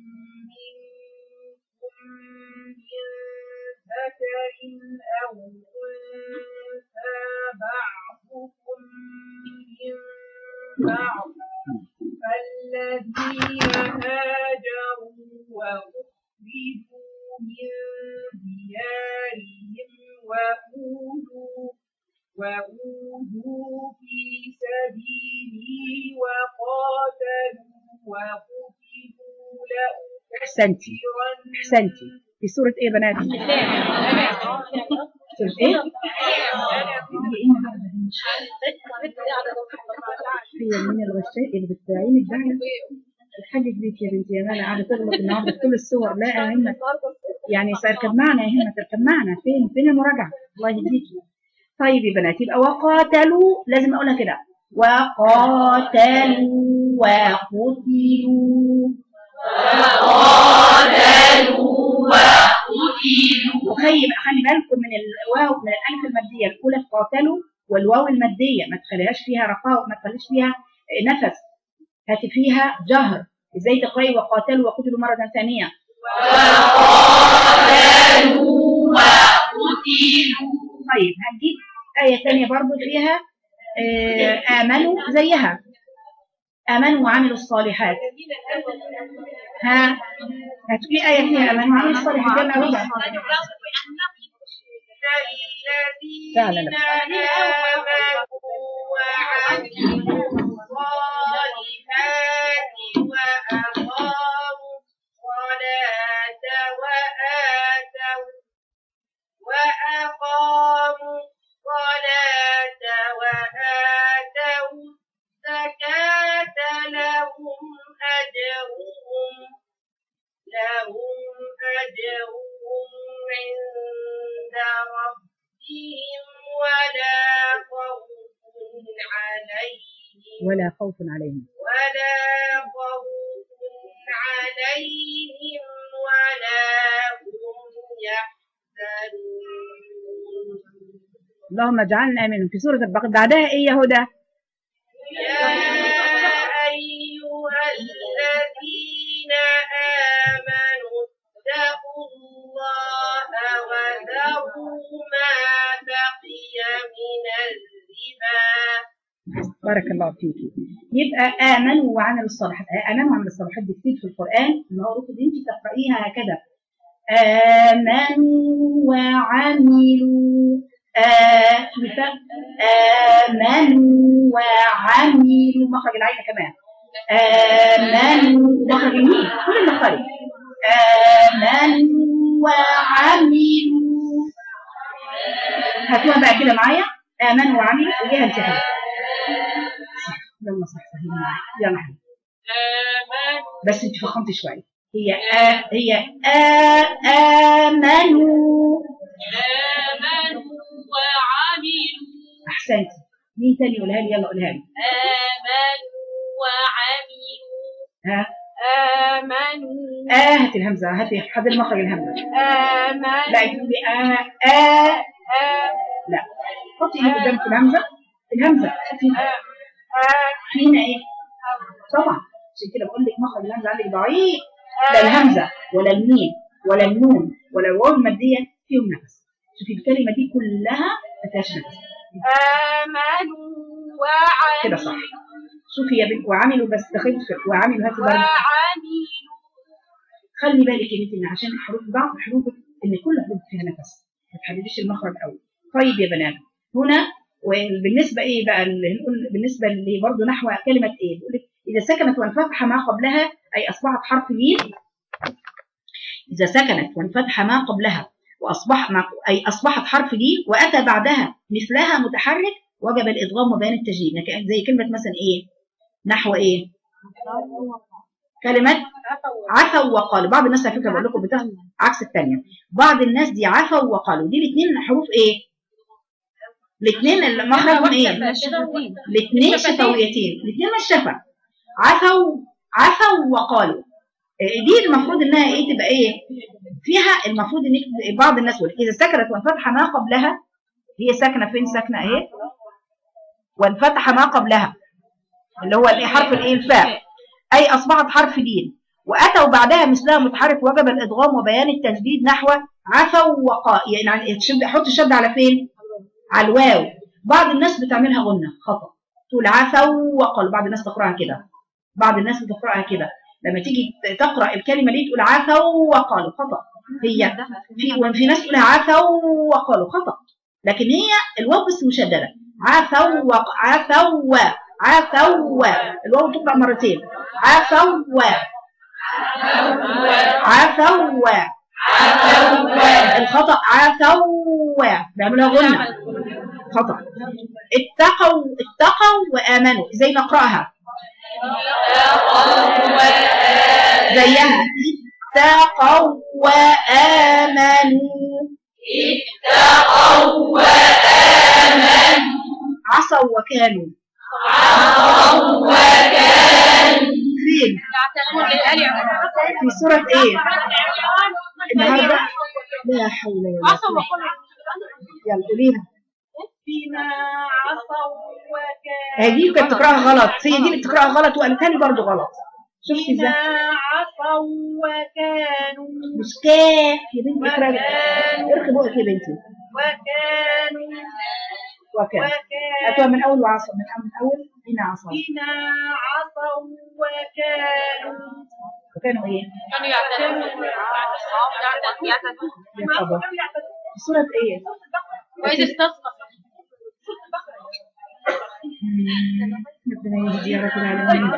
منكم من ذكر أو أنثى بعضكم من بعض فالذين هاجروا وأخرجوا من ديارهم وأوذوا وأوذوا في سبيلي وقاتلوا وقتلوا احسنتي لأكفرن احسنتي في سوره ايه يا بنات سوره ايه هي من الغشاء اللي بتعين الدعوه الحاجة بيك يا بنتي يا مالا قاعدة تغلط النهارده في كل الصور لا يا همة يعني سيركب معنا يا همة تركب معنا فين فين المراجعة الله يهديكي طيب يا بنات يبقى وقاتلوا لازم اقولها كده وقاتلوا وقتلوا وقاتلوا وقتلوا وخلي بقى خلي بالكم من الواو من الالف الماديه الاولى في قاتلوا والواو الماديه ما تخليهاش فيها رخاء ما تخليش فيها نفس هاتي فيها جهر ازاي تقراي وقاتلوا وقتلوا مره ثانيه وقاتلوا وقتلوا طيب هنجيب آية تانية برضو فيها آه، آمنوا زيها آمنوا وعملوا الصالحات ها هتقولي آية فيها آمنوا وعملوا الصالحات جمع ربع فعلا. الذين آمنوا وعملوا ولا خوف عليهم ولا خوف عليهم ولا هم يحزنون اللهم اجعلنا منهم في سورة البقرة بعدها ايه يا هدى يا أيها الذين آمنوا اتقوا الله وذروا ما بقي من الربا بارك الله فيك يبقى آمنوا وعملوا الصالحات آمنوا وعملوا الصالحات دي كتير في القرآن المفروض ان انت تقرأيها هكذا آمنوا وعملوا آه آمنوا وعملوا مخرج العين كمان آمنوا مخرج الميم كل المخارج آمنوا وعملوا هاتوها بقى كده معايا آمنوا وعملوا وجيها انت كده يلا صح صحيح معايا يلا حبيبي آمنوا بس انت فخمت شويه هي آ هي آ آمنوا آمنوا وعملوا أحسنت مين تاني يقولها لي يلا قولها لي آمنوا وعملوا ها آمنوا آه هاتي الهمزة هاتي حد مخرج الهمزة آمنوا لا تقولي آه آه آه لا حطي ايدك قدام في الهمزة الهمزة في آه في هنا ايه طبعا عشان كده بقول لك مخرج الهمزة عندك ضعيف لا الهمزة ولا الميم ولا النون ولا الواو المادية فيهم نفس شوفي الكلمة دي كلها ما فيهاش نفس آمنوا وعملوا كده صح شوفي يا بنت وعملوا بس دخلت في وعملوا هاتي برضه وعملوا خلي بالك يا بنتي ان عشان حروف ضعف حروفك ان كل حروف فيها نفس ما تحدديش المخرج قوي طيب يا بنات هنا وبالنسبه ايه بقى اللي نقول بالنسبه اللي برضه نحو كلمه ايه بيقول لك اذا سكنت وانفتح ما قبلها اي اصبحت حرف ميم اذا سكنت وانفتح ما قبلها واصبح ما اي اصبحت حرف جيم واتى بعدها مثلها متحرك وجب الادغام وبيان التجديد لكن زي كلمه مثلا ايه نحو ايه كلمه عفوا وقالوا بعض الناس على فكره بقول لكم بتاخد عكس الثانيه بعض الناس دي عفوا وقالوا دي الاثنين حروف ايه الاثنين اللي مخرجهم ايه الاثنين شفويتين الاثنين مش شفا عفوا عفوا وقالوا إيه دي المفروض انها ايه تبقى ايه فيها المفروض ان بعض الناس يقول اذا سكنت وانفتح ما قبلها هي ساكنه فين ساكنه ايه وانفتح ما قبلها اللي هو الايه حرف الايه الفاء اي اصبحت حرف دين واتوا بعدها مثلها متحرك وجب الادغام وبيان التجديد نحو عفوا وقا يعني الشد حط الشد على فين على الواو بعض الناس بتعملها غنه خطا تقول عفوا وقال بعض الناس تقراها كده بعض الناس بتقراها كده لما تيجي تقرا الكلمه دي تقول عفوا وقالوا خطا هي في وفي ناس تقولها عفوا وقالوا خطا لكن هي الواو بس مشدده عفوا وق... عفوا عفوا الواو تقرا مرتين عفوا عفوا الخطا عفوا بيعملوها غنى خطا اتقوا اتقوا وامنوا ازاي نقراها زيها اتقوا وامنوا اتقوا وآمنوا عصوا وكانوا عصوا وكانوا فين يعتنون للآل عمران في سورة ايه النهارده لا حول ولا عصوا قوة وقالوا يلا قوليها بما عصوا وكانوا هي دي كانت بتقراها غلط هي دي اللي بتقراها غلط وقالتها لي برضه غلط شفتي بما ازاي عصوا وكانوا مش كاف يا بنتي اقراي ارخي بقك يا بنتي وكانوا وكان هاتوها وكانوا من اول وعصا من من اول هنا عصا بما عصوا وكانوا وكانوا ايه كانوا يعتنون يعتنون يا خبر في سورة ايه وإذ استسقى مم. ربنا يهدي يا رب العالمين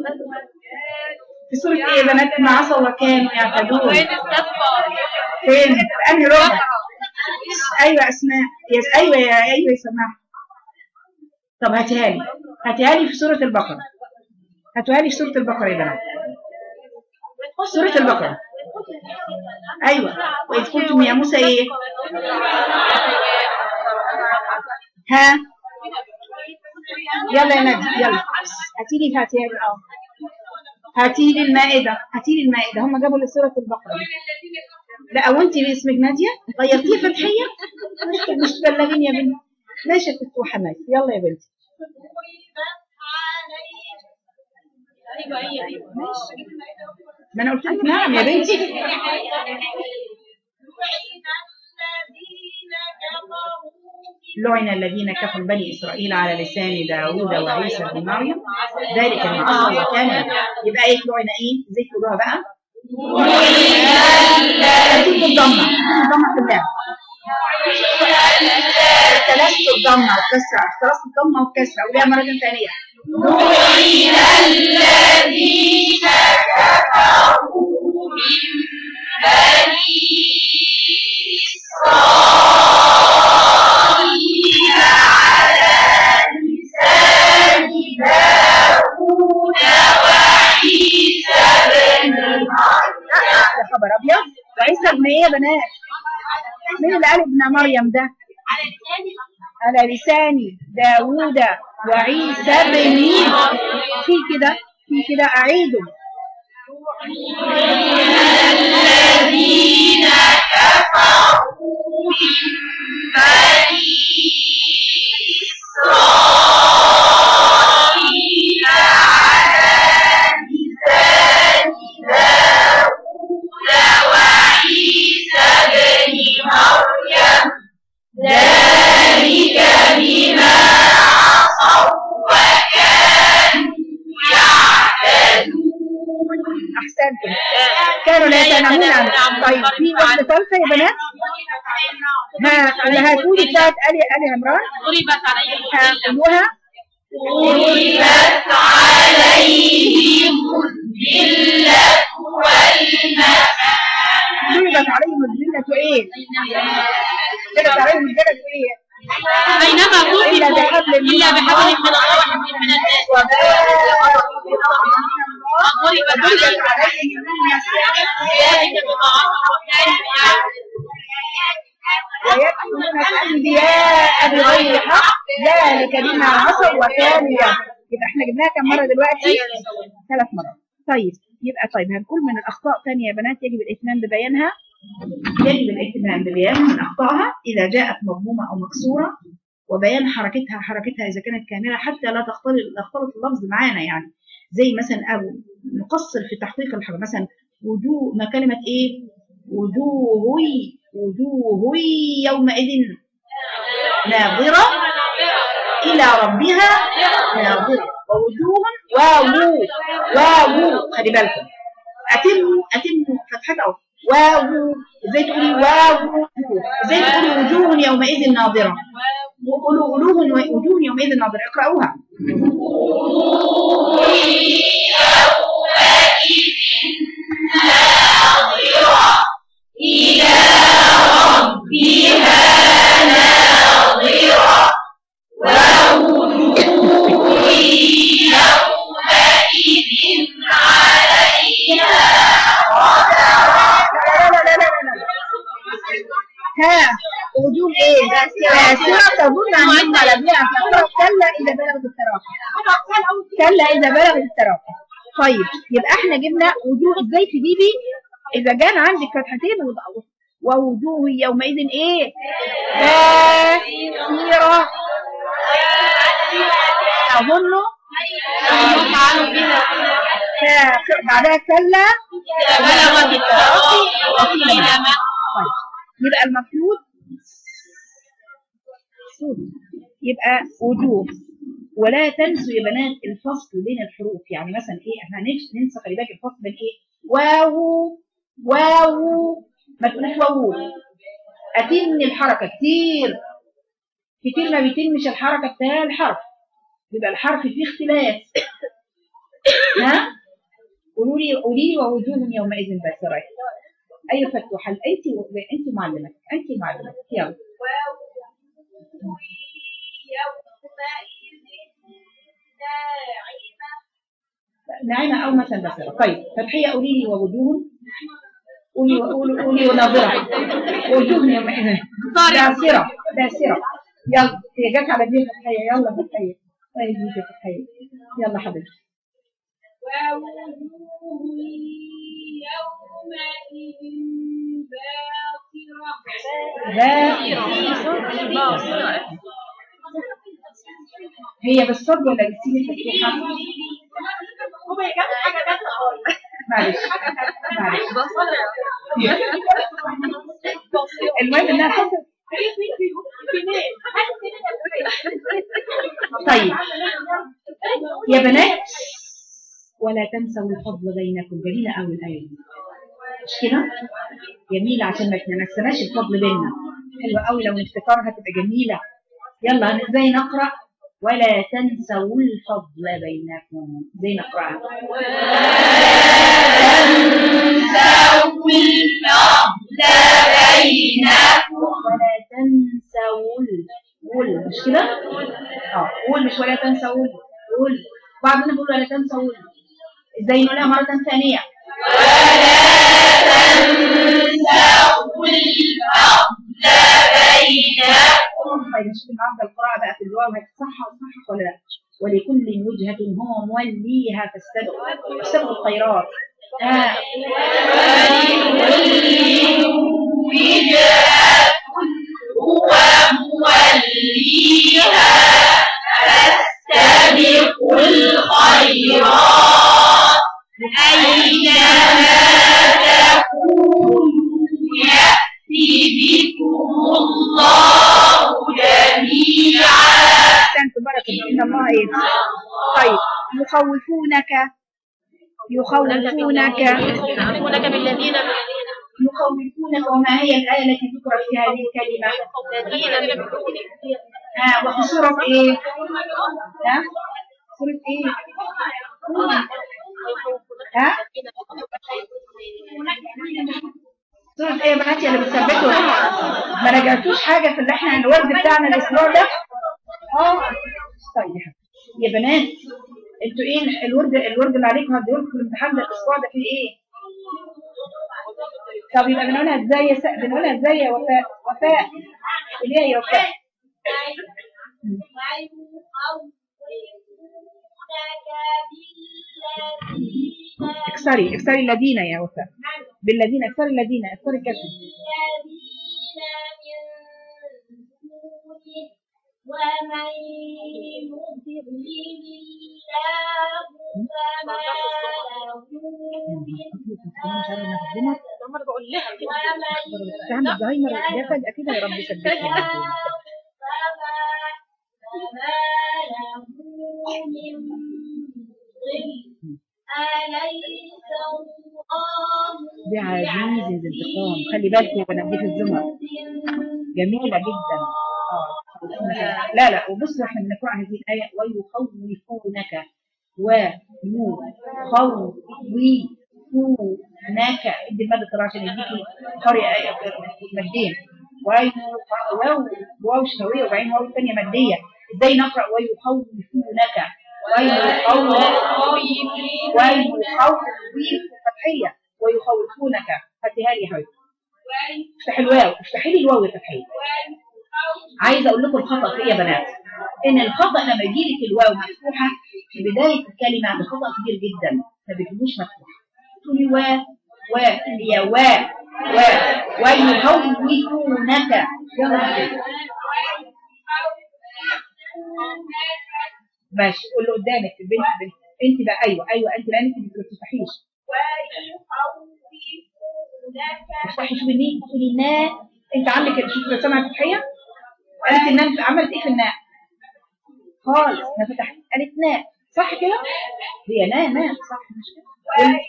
في سورة ايه يا بنات ما عصوا وكانوا يعتدون وإذ استسقى فين في انهي ربع ايوه اسماء يس ايوه يا ايوه يا سماح طب هاتيها لي هاتيها لي في سوره البقره هاتوها لي في سوره البقره يا بنات سوره البقره ايوه واذ قلتم يا موسى ايه ها يلا يا نادي يلا هاتي لي هاتي لي اه هاتي لي المائدة هاتي لي المائدة هم جابوا لي سورة البقرة لا وانت اللي اسمك نادية غيرتيه فتحية مش مش تبلغيني يا بنتي ماشي يا ست وحماس يلا يا بنتي ايوه ايوه ايوه ما انا قلت لك نعم يا بنتي لعن الذين كفروا بني إسرائيل على لسان داوود وعيسى بن مريم ذلك من عصوا وكان يبقى ايه لعن ايه زي تقولوها بقى تجيب الضمة تجيب الضمة كلها ثلاثة الضمة والكسرة ثلاثة الضمة والكسرة قوليها مرة ثانية يا خبر ابيض وعيسى ابن ايه يا بنات مين اللي قال ابن مريم ده على لسان داوود وعيسى بن في كده في كده اعيده احسنتم كانوا لا يتنامون عن طيب في واحده ثالثه يا بنات ها اللي هتقولي بتاعت الي الي عمران ضربت عليهم هتقولوها ضربت عليهم الذلة ايه؟ ضربت عليهم الذلة ايه؟ بينما إلا كتبوا بحبل من الا بحبل من الله وحبل من الناس ضربت عليهم ذلك بما عصوا وكانوا ويكتمون الأنبياء بغير حق ذلك بما عصوا وكانوا يعصون يبقى احنا جبناها كم مرة دلوقتي؟ ثلاث مرات طيب يبقى طيب هنقول من الأخطاء ثانية يا بنات يجب الاهتمام ببيانها يجب الاهتمام ببيان من أخطائها إذا جاءت مضمومة أو مكسورة وبيان حركتها حركتها إذا كانت كاملة حتى لا تختلط تختلط اللفظ معانا يعني زي مثلا أو نقصر في تحقيق الحرف مثلا وجوه ما كلمة إيه؟ وجوه وجوه يومئذ ناظرة إلى ربها ناظرة ووجوه واو واو خلي بالكم أتموا أتموا فتحة أو واو زي تقولي واو زي تقولي وجوه يومئذ ناظرة وقولوا وجوه وجوه يومئذ ناظرة اقرأوها لا لا لا لا لا ها وجوه ايه؟ كاسرة تظن أن على ابنها فقرأ كلا إذا بلغت التراقي كلا إذا بلغت التراقي طيب يبقى احنا جبنا وجوه ازاي في بيبي إذا كان عندك فتحتين وض- ووجوه يومئذ ايه؟ كاسرة أظن ك- بعدها كلا بلغت التراقي وقيل ما طيب يبقى المفروض يبقى وجوه ولا تنسوا يا بنات الفصل بين الحروف يعني مثلا ايه احنا هننس- ننسى خلي بالك الفصل بين ايه واو واو ما تقوليش واو اتم الحركه كتير كتير ما بيتمش الحركه بتاع الحرف يبقى الحرف فيه اختلاف ها قولوا لي قولي لي ووجوه يومئذ باسرة ايوه فتوحه انت انت معلمه انت معلمه يلا ناعمه او مثلا باسرة طيب فتحيه قولي لي ووجوه قولي قولي قولي وناظره وجوه يومئذ باسرة باسرة يلا هي جت على دي فتحيه يلا فتحيه طيب دي كده خير يلا حبيبتي ووجوه يومئذ باصرة باء هي بالصد ولا بالسين المفتوحة؟ هو يا جماعة حاجة جت معلش معلش المهم انها حصلت طيب يا بنات ولا تنسوا الفضل بينكم جميلة قوي الآية دي مش كده؟ جميلة عشان ما ننسناش الفضل بيننا حلوة قوي لو نفتكرها تبقى جميلة يلا ازاي نقرأ ولا تنسوا الفضل بينكم ازاي نقرأها ولا تنسوا ال قول مش كده؟ اه قول مش ولا تنسوا ال قول بعضنا بيقول ولا تنسوا ال ازاي نقولها مرة ثانية طيب نشوف النهارده القراءة بقى في الواو هتصحح صح ولا لا ولكل وجهة هو موليها فاستبقوا فاستبقوا الخيرات آه. أحسنتم بركة إن الله إيه طيب يخوفونك يخوفونك يخوفونك بالذين يخوفونك وما هي الآية التي ذكرت في هذه الكلمة الذين ها وفي سورة إيه ها سورة إيه ها سورة إيه يا بناتي اللي بتثبتوا ما رجعتوش حاجة في اللي إحنا الورد بتاعنا الأسبوع ده اه طيب يا حبيبي. يا بنات انتوا ايه الورد الورد اللي عليكم هديهولكم في الامتحان ده الاسبوع ده فيه ايه؟ طب يبقى بنقولها ازاي يا س... بنقولها ازاي يا وفاء؟ وفاء قوليها يا وفاء اكسري اكسري الذين يا وفاء بالذين اكسري الذين اكسري الكسر ومن يضلل الله فما له من عمر بقول لها ومن تعمل زهايمر ده فجأة كده يا رب يثبتني فما فما له من ظل أليس الله بعزيز ذي انتقام خلي بالكم يا بنات دي في الزمر جميلة جدا اه لا لا وبصوا احنا بنقرأ هذه الآية ويخوفونك ويخوفونك ادي المادة طبعا عشان يديكي قرية آية مادين واو واو واو شهوية وبعدين واو ثانية مادية ازاي نقرأ ويخوفونك ويخوف ويخوف فتحية ويخوفونك هاتيها لي يا حبيبتي افتحي الواو افتحي لي الواو يا فتحية عايزه اقول لكم الخطا في ايه يا بنات ان الخطا لما يجي لك الواو مفتوحه في بدايه الكلمه ده خطا كبير جدا ما بتجيبوش مفتوحه تقولي وا وا هي وا وا ويخوفونك يلا يا حبيبي. ماشي قول له قدامك البنت بنت انت بقى ايوه ايوه انت لانك ما بتفتحيش افتحي شوفي مين تقولي نا انت عندك شوفي سامعه الفتحيه قالت الناء عملت ايه في الناء خالص ما فتحت قالت ناء صح كده هي ناء ناء صح مش كده وال-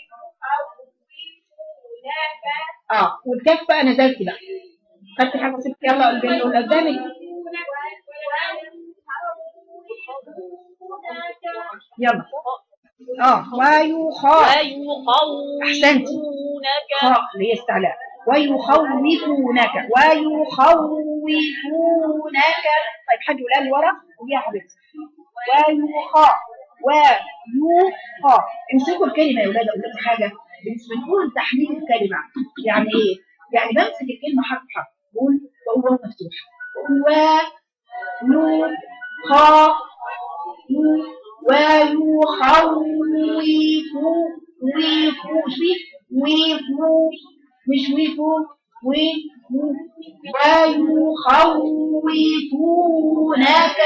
اه والكاف بقى نزلت بقى خدت حاجه سبت يلا البنت اللي قدامك يلا اه ويخاف احسنت خاء اللي هي استعلاء ويخوفونك ويخوفونك طيب حد يقول لي ورا ودي يا حبيبتي ويخا ويخا امسكوا الكلمه يا اولاد اقول لكم حاجه بالنسبه لكم تحليل الكلمه يعني ايه؟ يعني بمسك الكلمه حرف حرف بقول وهو مفتوح و نو خا ويخوفوا ويفو ويفو مش ويفو ويفو ويخوفونك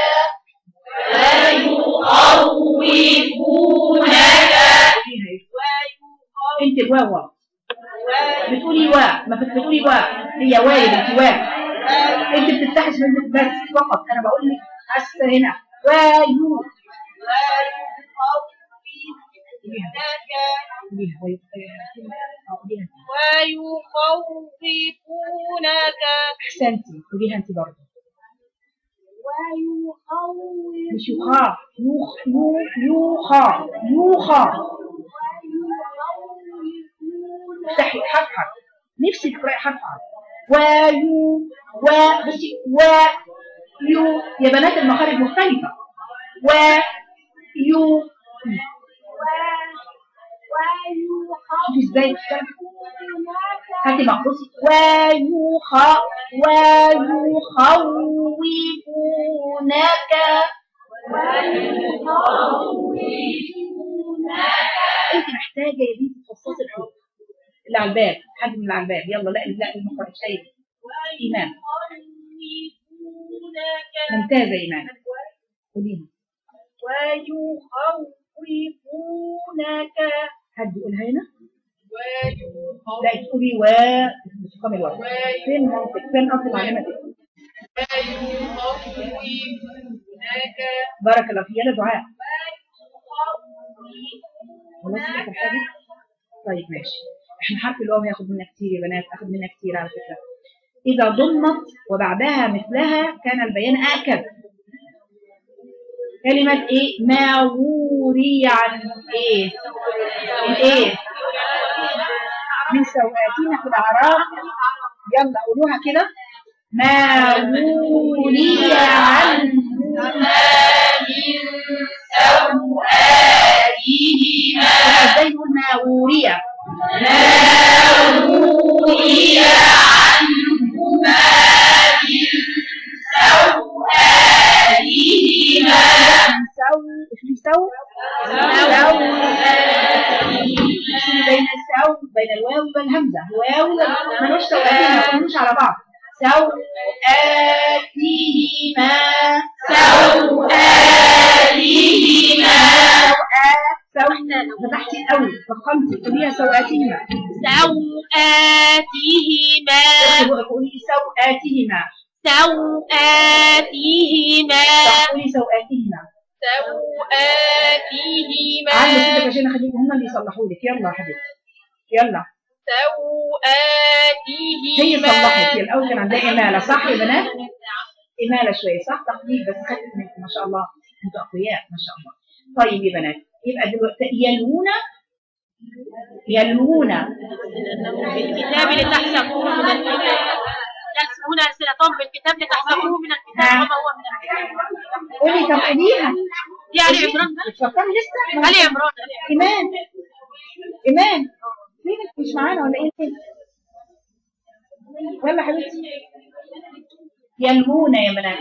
انت واوا بتقولي وا ما كنت بتقولي وا هي واي انت وا انت بتفتحي شفتك بس فقط انا بقول لك حاسه هنا وايو قوليها قوليها ويخوفونك احسنتي قوليها انت برضه ويخوف مش يخاف يوخ يوخ يوخا يوخا افتحي حرف حرف نفسي تقراي حرف حرف ويو و بصي و يو يا بنات المخارج مختلفة و يو شوفي ازاي بتتكلم. هاتي مقصي ويخا ويخوفونك انت محتاجه يا بنتي تفصصي الحروف اللي على الباب حد من اللي على الباب يلا لا لا المخرج شايف ايمان ممتازه ايمان قوليها ويخوفونك حد يقولها هنا لا تقولي و تفخمي الورق فين منطق فين اصل معلمتك ويخوفونك بارك الله فيك يلا دعاء خلاص كده حاجه طيب ماشي احنا حرف الواو هياخد منا كتير يا بنات اخد منا كتير على فكره اذا ضمت وبعدها مثلها كان البيان اكد كلمة ايه ما وري عن ايه الايه من سوآتنا في الاعراف يلا قولوها كده ما وري عنهما ازاي نقول ما وري سو اسمه سو سو بين السو بين الواو والهمزه واو ملوش سواتين ما كلهمش على بعض سو آتيهما سوآتيهما سو فتحتي قوي فخمتي قوليها سوآتيهما سوآتهما قولي سوآتيهما سوآتهما قولي سوآتيهما سوآتهما عندك كده عشان اخليهم هم اللي يصلحوا لك يلا يا حبيبتي يلا هي سوآتهما صلحت هي الاول كان عندها اماله صح يا بنات اماله شويه صح تقليد بس خدت منكم ما شاء الله انتوا اقوياء ما شاء الله طيب يا بنات يبقى دلوقتي يلوون يلوون بالكتاب لتحسبوه من الكتاب يحسبون ألسنتهم بالكتاب لتحسبوه من الكتاب وما هو من الكتاب قولي طب قوليها يعني عمران بتفكري لسه علي عمران ايمان ايمان فينك مش معانا ولا ايه يلا حبيبتي يلمون يا بنات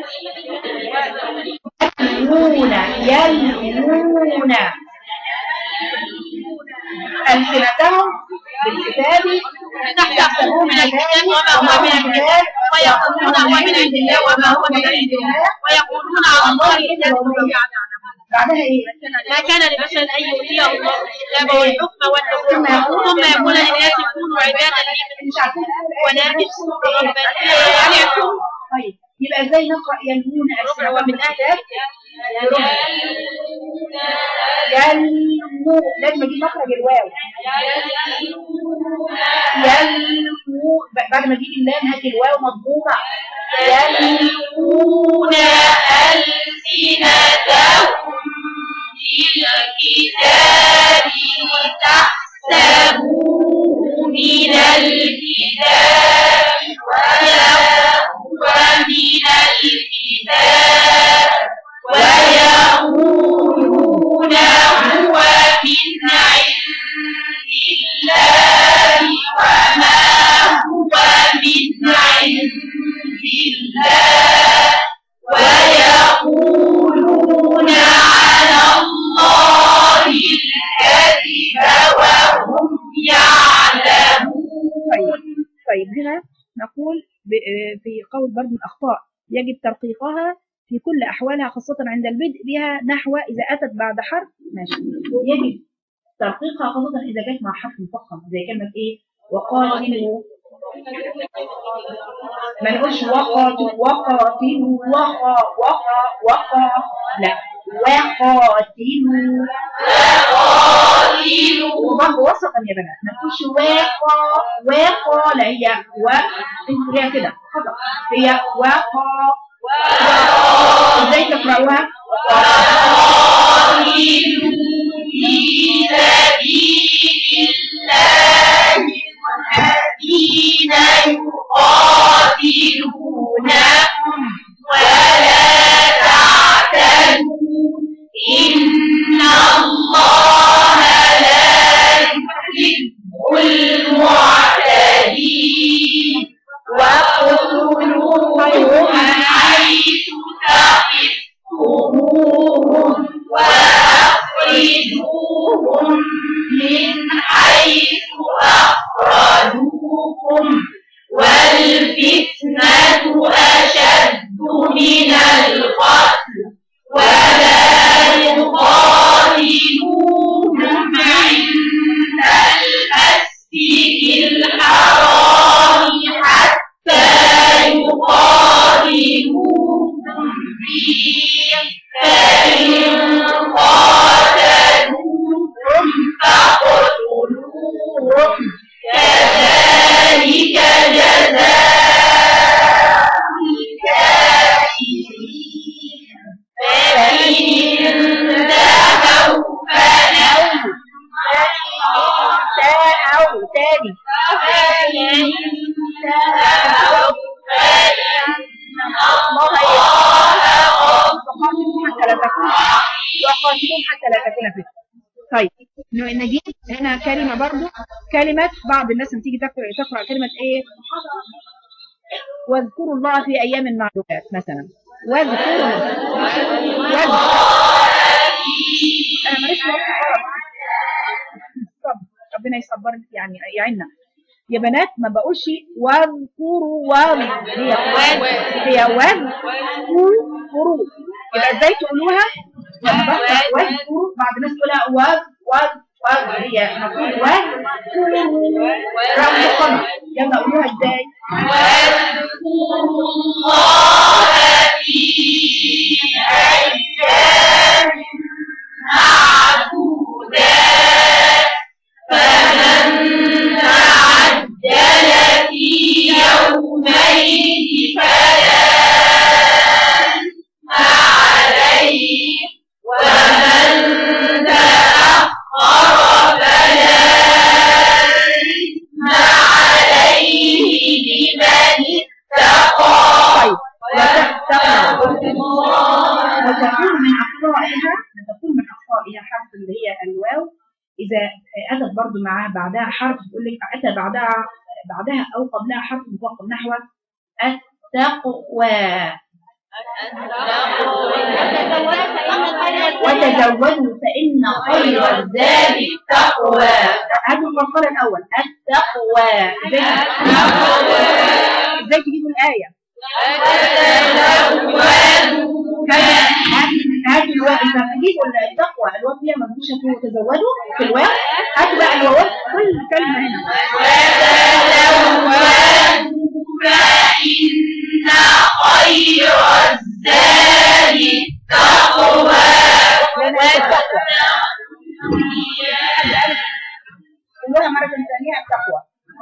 يلمون يلمون ألسنتهم بالكتاب لتحسبوه من الكتاب وما هو من الكتاب ويقولون هو من عند الله وما هو من عند الله ويقولون على الله الكتاب وهم يعلمون بعدها ايه ما كان لبشر ان يؤتيه الله الكتاب والحكم والنبوة ثم يقول للناس كونوا عبادا لي مش عارفين ولكن كونوا ربانيين يعني يحكموا طيب يبقى ازاي نقرا يلمون ألسنتهم من اهل بالكتاب يلمو لازم اجيب مخرج الواو يلمو بعد ما اجيب اللام هات الواو مضمومه يلمون ألسنتهم بالكتاب لتحسبوه من الكتاب وهو من الكتاب ويقولون هو من عند الله وما هو من عند الله ويقولون على برضه من الأخطاء يجب ترقيقها في كل أحوالها خاصة عند البدء بها نحو إذا أتت بعد حرف ماشي يجب ترقيقها خاصة إذا جت مع حرف مفخم زي كلمة إيه وقاتلوا ما نقولش وقاتلوا وقاتلوا وقا وقا وقا لا وقاتلوا وبرضه وسطا يا بنات ما نقولش واقا واقا لا هي و انتوا هي كده خطأ هي واقا ازاي تقرأوها؟ أو تاني وقاتلوهم حتى لا تكون وقاتلوهم حتى لا تكون فتنة طيب ن- نجيب هنا كلمة برضو كلمة بعض الناس لما تيجي تقرأ تقرأ كلمة ايه واذكروا الله في أيام معلومات مثلا واذكروا واذكروا أنا ماليش وقت أقرأ. صبر. ربنا يصبر يعني يعيننا يا بنات ما بقولش واذكروا واذ هي هي واذكروا يبقى ازاي تقولوها لما بقرا واذكروا بعض الناس تقولها واذ واذ واذ هي المفروض واذكروا رغم قمر يلا قولوها ازاي طيب وتتقوا وتكون من أخطائها تكون من أخطائها حرف اللي هي الواو إذا أتت برضو معاه بعدها حرف تقول لك أتى بعدها بعدها أو قبلها حرف مفخم نحو التقوى وتزودوا فإن خير الزاد التقوى هذا الفصل الأول التقوى ازاي تجيبوا الآية هات الواو انت هتجيبوا التقوى الواو فيها مفروشة وتزودوا في الواو هات بقى الواو كل كلمة هنا قولوها مرة ثانية التقوى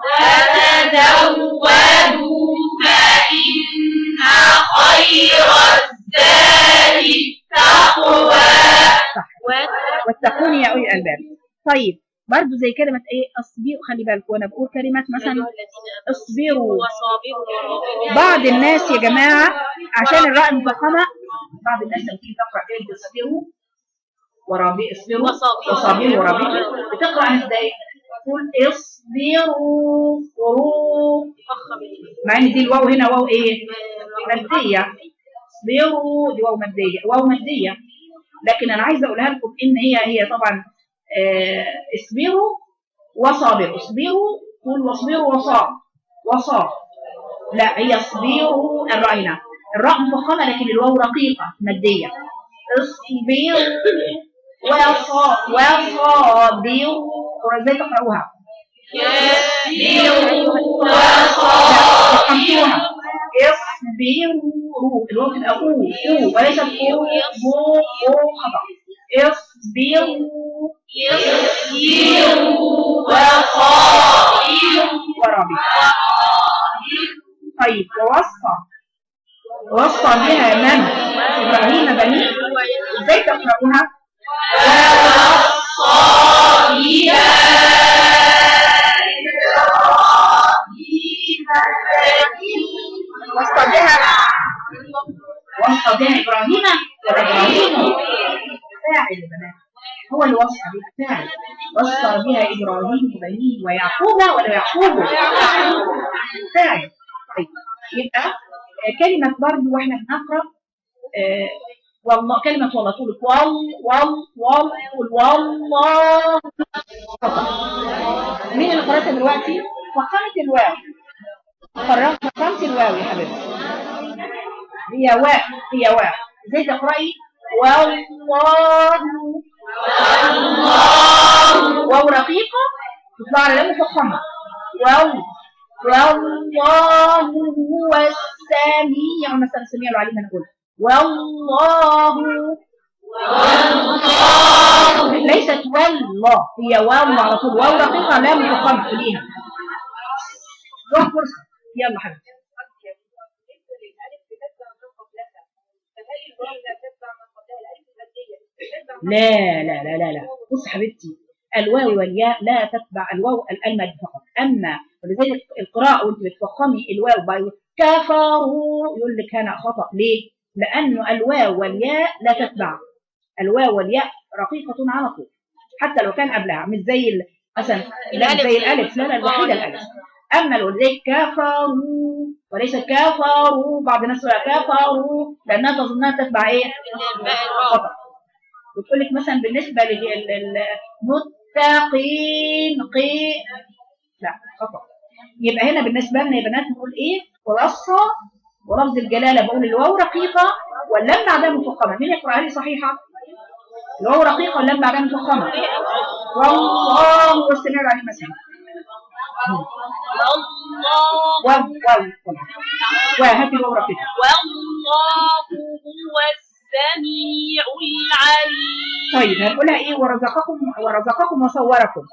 صح واتقوني يا أولي الألباب طيب برضو زي كلمة ايه اصبروا خلي بالك وانا بقول كلمات مثلا اصبروا بعض الناس يا جماعة عشان الراء المفخمة بعض الناس لما تيجي تقرأ ايه اصبروا ورابي اصبروا وصابروا ورابطوا بتقرأ ازاي؟ تقول اصبروا وروا مع ان دي الواو هنا واو ايه؟ مادية اصبروا دي واو مادية واو مادية لكن انا عايزة اقولها لكم ان هي هي طبعا آه، اصبروا وصابروا اصبروا قول واصبروا وصا وصا لا هي اصبروا الراء هنا الراء مفخمه لكن الواو رقيقه ماديه اصبروا وصا وصابروا ازاي تقراوها؟ فهمتوها اصبروا الواو تبقى او او وليست او بو او خطا اصبروا ورابطة طيب ووصى وصى بها من ابراهيم بنيه ازاي تقراوها؟ وصى بها وصى بها ابراهيم ولا ابراهيم فاعل يا بنات هو اللي وصى بها فاعل وصى بها ابراهيم بنيه ويعقوب ولا يعقوب فاعل طيب يبقى آه، كلمة برضه واحنا بنقرا آه، والله كلمة والله تقول وال وال وال تقول والله خطأ مين اللي قرأتها دلوقتي؟ فقمت الواو قرأت فقمت الواو يا حبيبتي هي واو هي واو ازاي تقرأي؟ والله واو رقيقة تطلع على لام مفخمة واو والله هو السميع مثلا السميع العليم هنقول والله ليست والله هي واو على طول واو رقيقة لا مفخمة قوليها روح فرصة يلا حبيبتي لا لا لا لا لا بص حبيبتي الواو والياء لا تتبع الواو المد فقط اما ولذلك القراءه وانت بتفخمي الواو باي كفروا يقول لك هنا خطا ليه؟ لانه الواو والياء لا تتبع الواو والياء رقيقه على طول حتى لو كان قبلها مش زي ال- مثلا لا زي الالف لا لا الوحيده الالف اما لو زي كفروا وليس كفروا بعض الناس يقول كفروا لانها تظنها تتبع ايه؟ خطا وتقول لك مثلا بالنسبه للمتقين قي لا خطا يبقى هنا بالنسبه لنا يا بنات نقول ايه ورصه ولفظ الجلاله بقول الواو رقيقه واللام بعدها مفخمه مين يقراها لي صحيحه الواو رقيقه واللام بعدها مفخمه والله هو السميع العليم مثلا واو واو وهاتي الواو رقيقه والله هو السميع العليم طيب هنقولها ايه ورزقكم ورزقكم وصوركم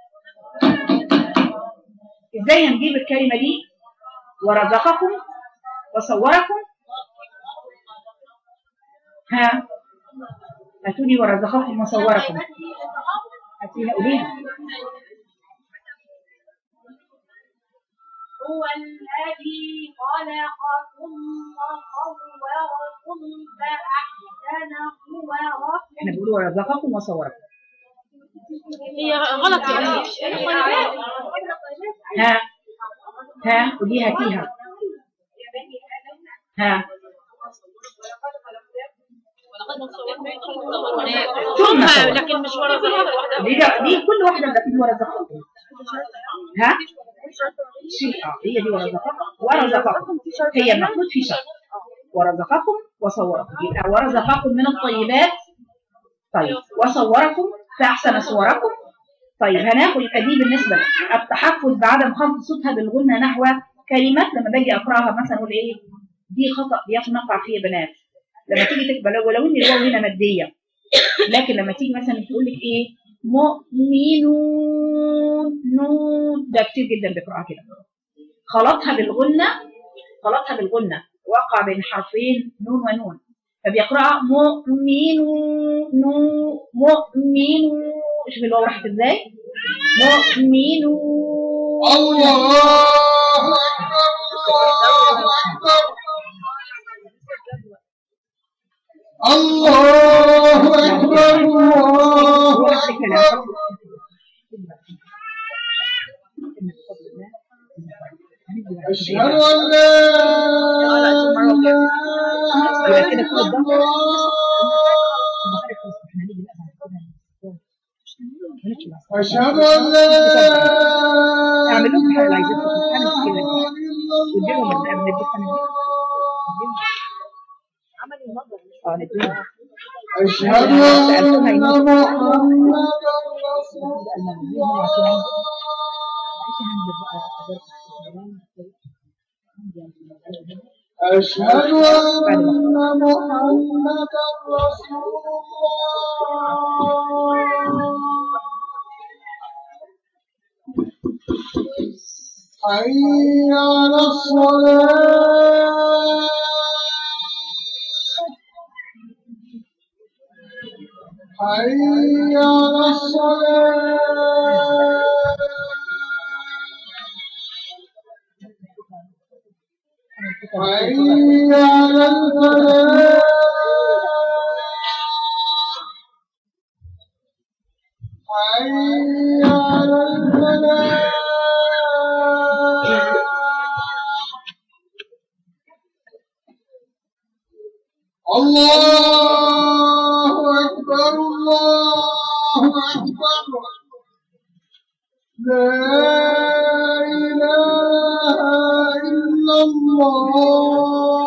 ازاي هنجيب الكلمه دي ورزقكم وصوركم ها هاتوني ورزقكم وصوركم هاتيها قوليها هو الذي خلقكم وصوركم فأحسن صوركم احنا بنقول ورزقكم وصوركم هي غلط يا أمي ها ها قوليها هاتيها ها ثم ثم صور. لكن مش ورا زي دي دي كل واحده لكن ورزقكم ها شيء اه هي دي ورزقكم ورزقكم هي المفروض في شرط ورزقكم وصوركم يبقى ورزقكم من الطيبات طيب وصوركم فاحسن صوركم طيب هناخد يبقى دي بالنسبه التحفظ بعدم خلط صوتها بالغنى نحو كلمات لما باجي اقراها مثلا اقول ايه دي خطا بيقع نقع فيه يا بنات لما تيجي تكبر لو ولو ان الواو هنا ماديه لكن لما تيجي مثلا تقول لك ايه مؤمنون نون ده كتير جدا بيقراها كده خلطها بالغنة خلطها بالغنة وقع بين حرفين نون ونون فبيقرأها مؤمنون نون مؤمنون شوف الواو راحت ازاي مؤمنون الله أكبر الله أكبر الله نفس الكلام. أكبر أشهد أن لا إله إلا الله أشهد أن لا اعمل لكم حاجة عايزاكم تفهموا كده. نديهم من نديهم اه نديهم أشهد أن محمدا رسول أشهد أن محمدا رسول الله حي على الصلاة حي على الصلاة حي على الفلاح حي على الفلاح الله أكبر الله أكبر لا إله إلا الله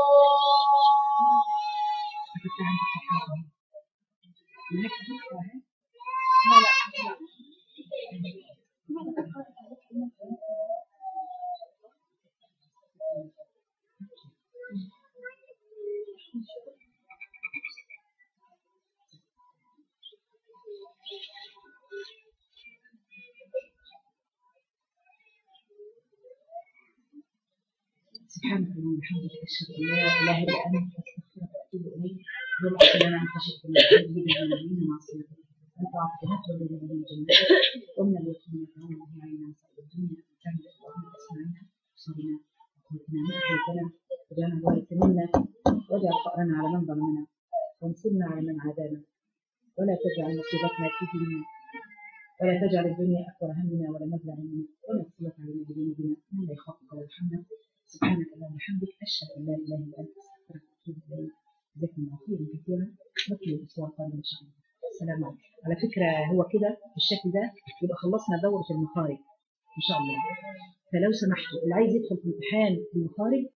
سبحانك اللهم وبحمدك اشهد ان لا اله الا انت استغفرك واتوب اليك اللهم اغفر لنا عن خشيتك ما تحول به بيننا معصيتك انت عافيتنا ولد من جنتك ومن اليقين ما تعلم به علينا مسائل الدنيا وتعمل اللهم اسمعنا وصرنا وقوتنا وحيتنا واجعلنا الوارث منا واجعل فقرنا على من ظلمنا وانصرنا على من عادانا ولا تجعل مصيبتنا في ديننا ولا تجعل الدنيا اكبر همنا ولا مبلغ علمنا ولا تسلط علينا بذنوبنا من لا يخافك ولا يرحمنا سبحانك اللهم وبحمدك اشهد ان لا اله الا انت استغفرك واتوب اليك جزاكم الله خيرا كثيرا نكمل الاسبوع القادم ان شاء الله السلام عليكم على فكره هو كده بالشكل ده يبقى خلصنا دوره المخارج ان شاء الله فلو سمحتوا اللي عايز يدخل في امتحان المخارج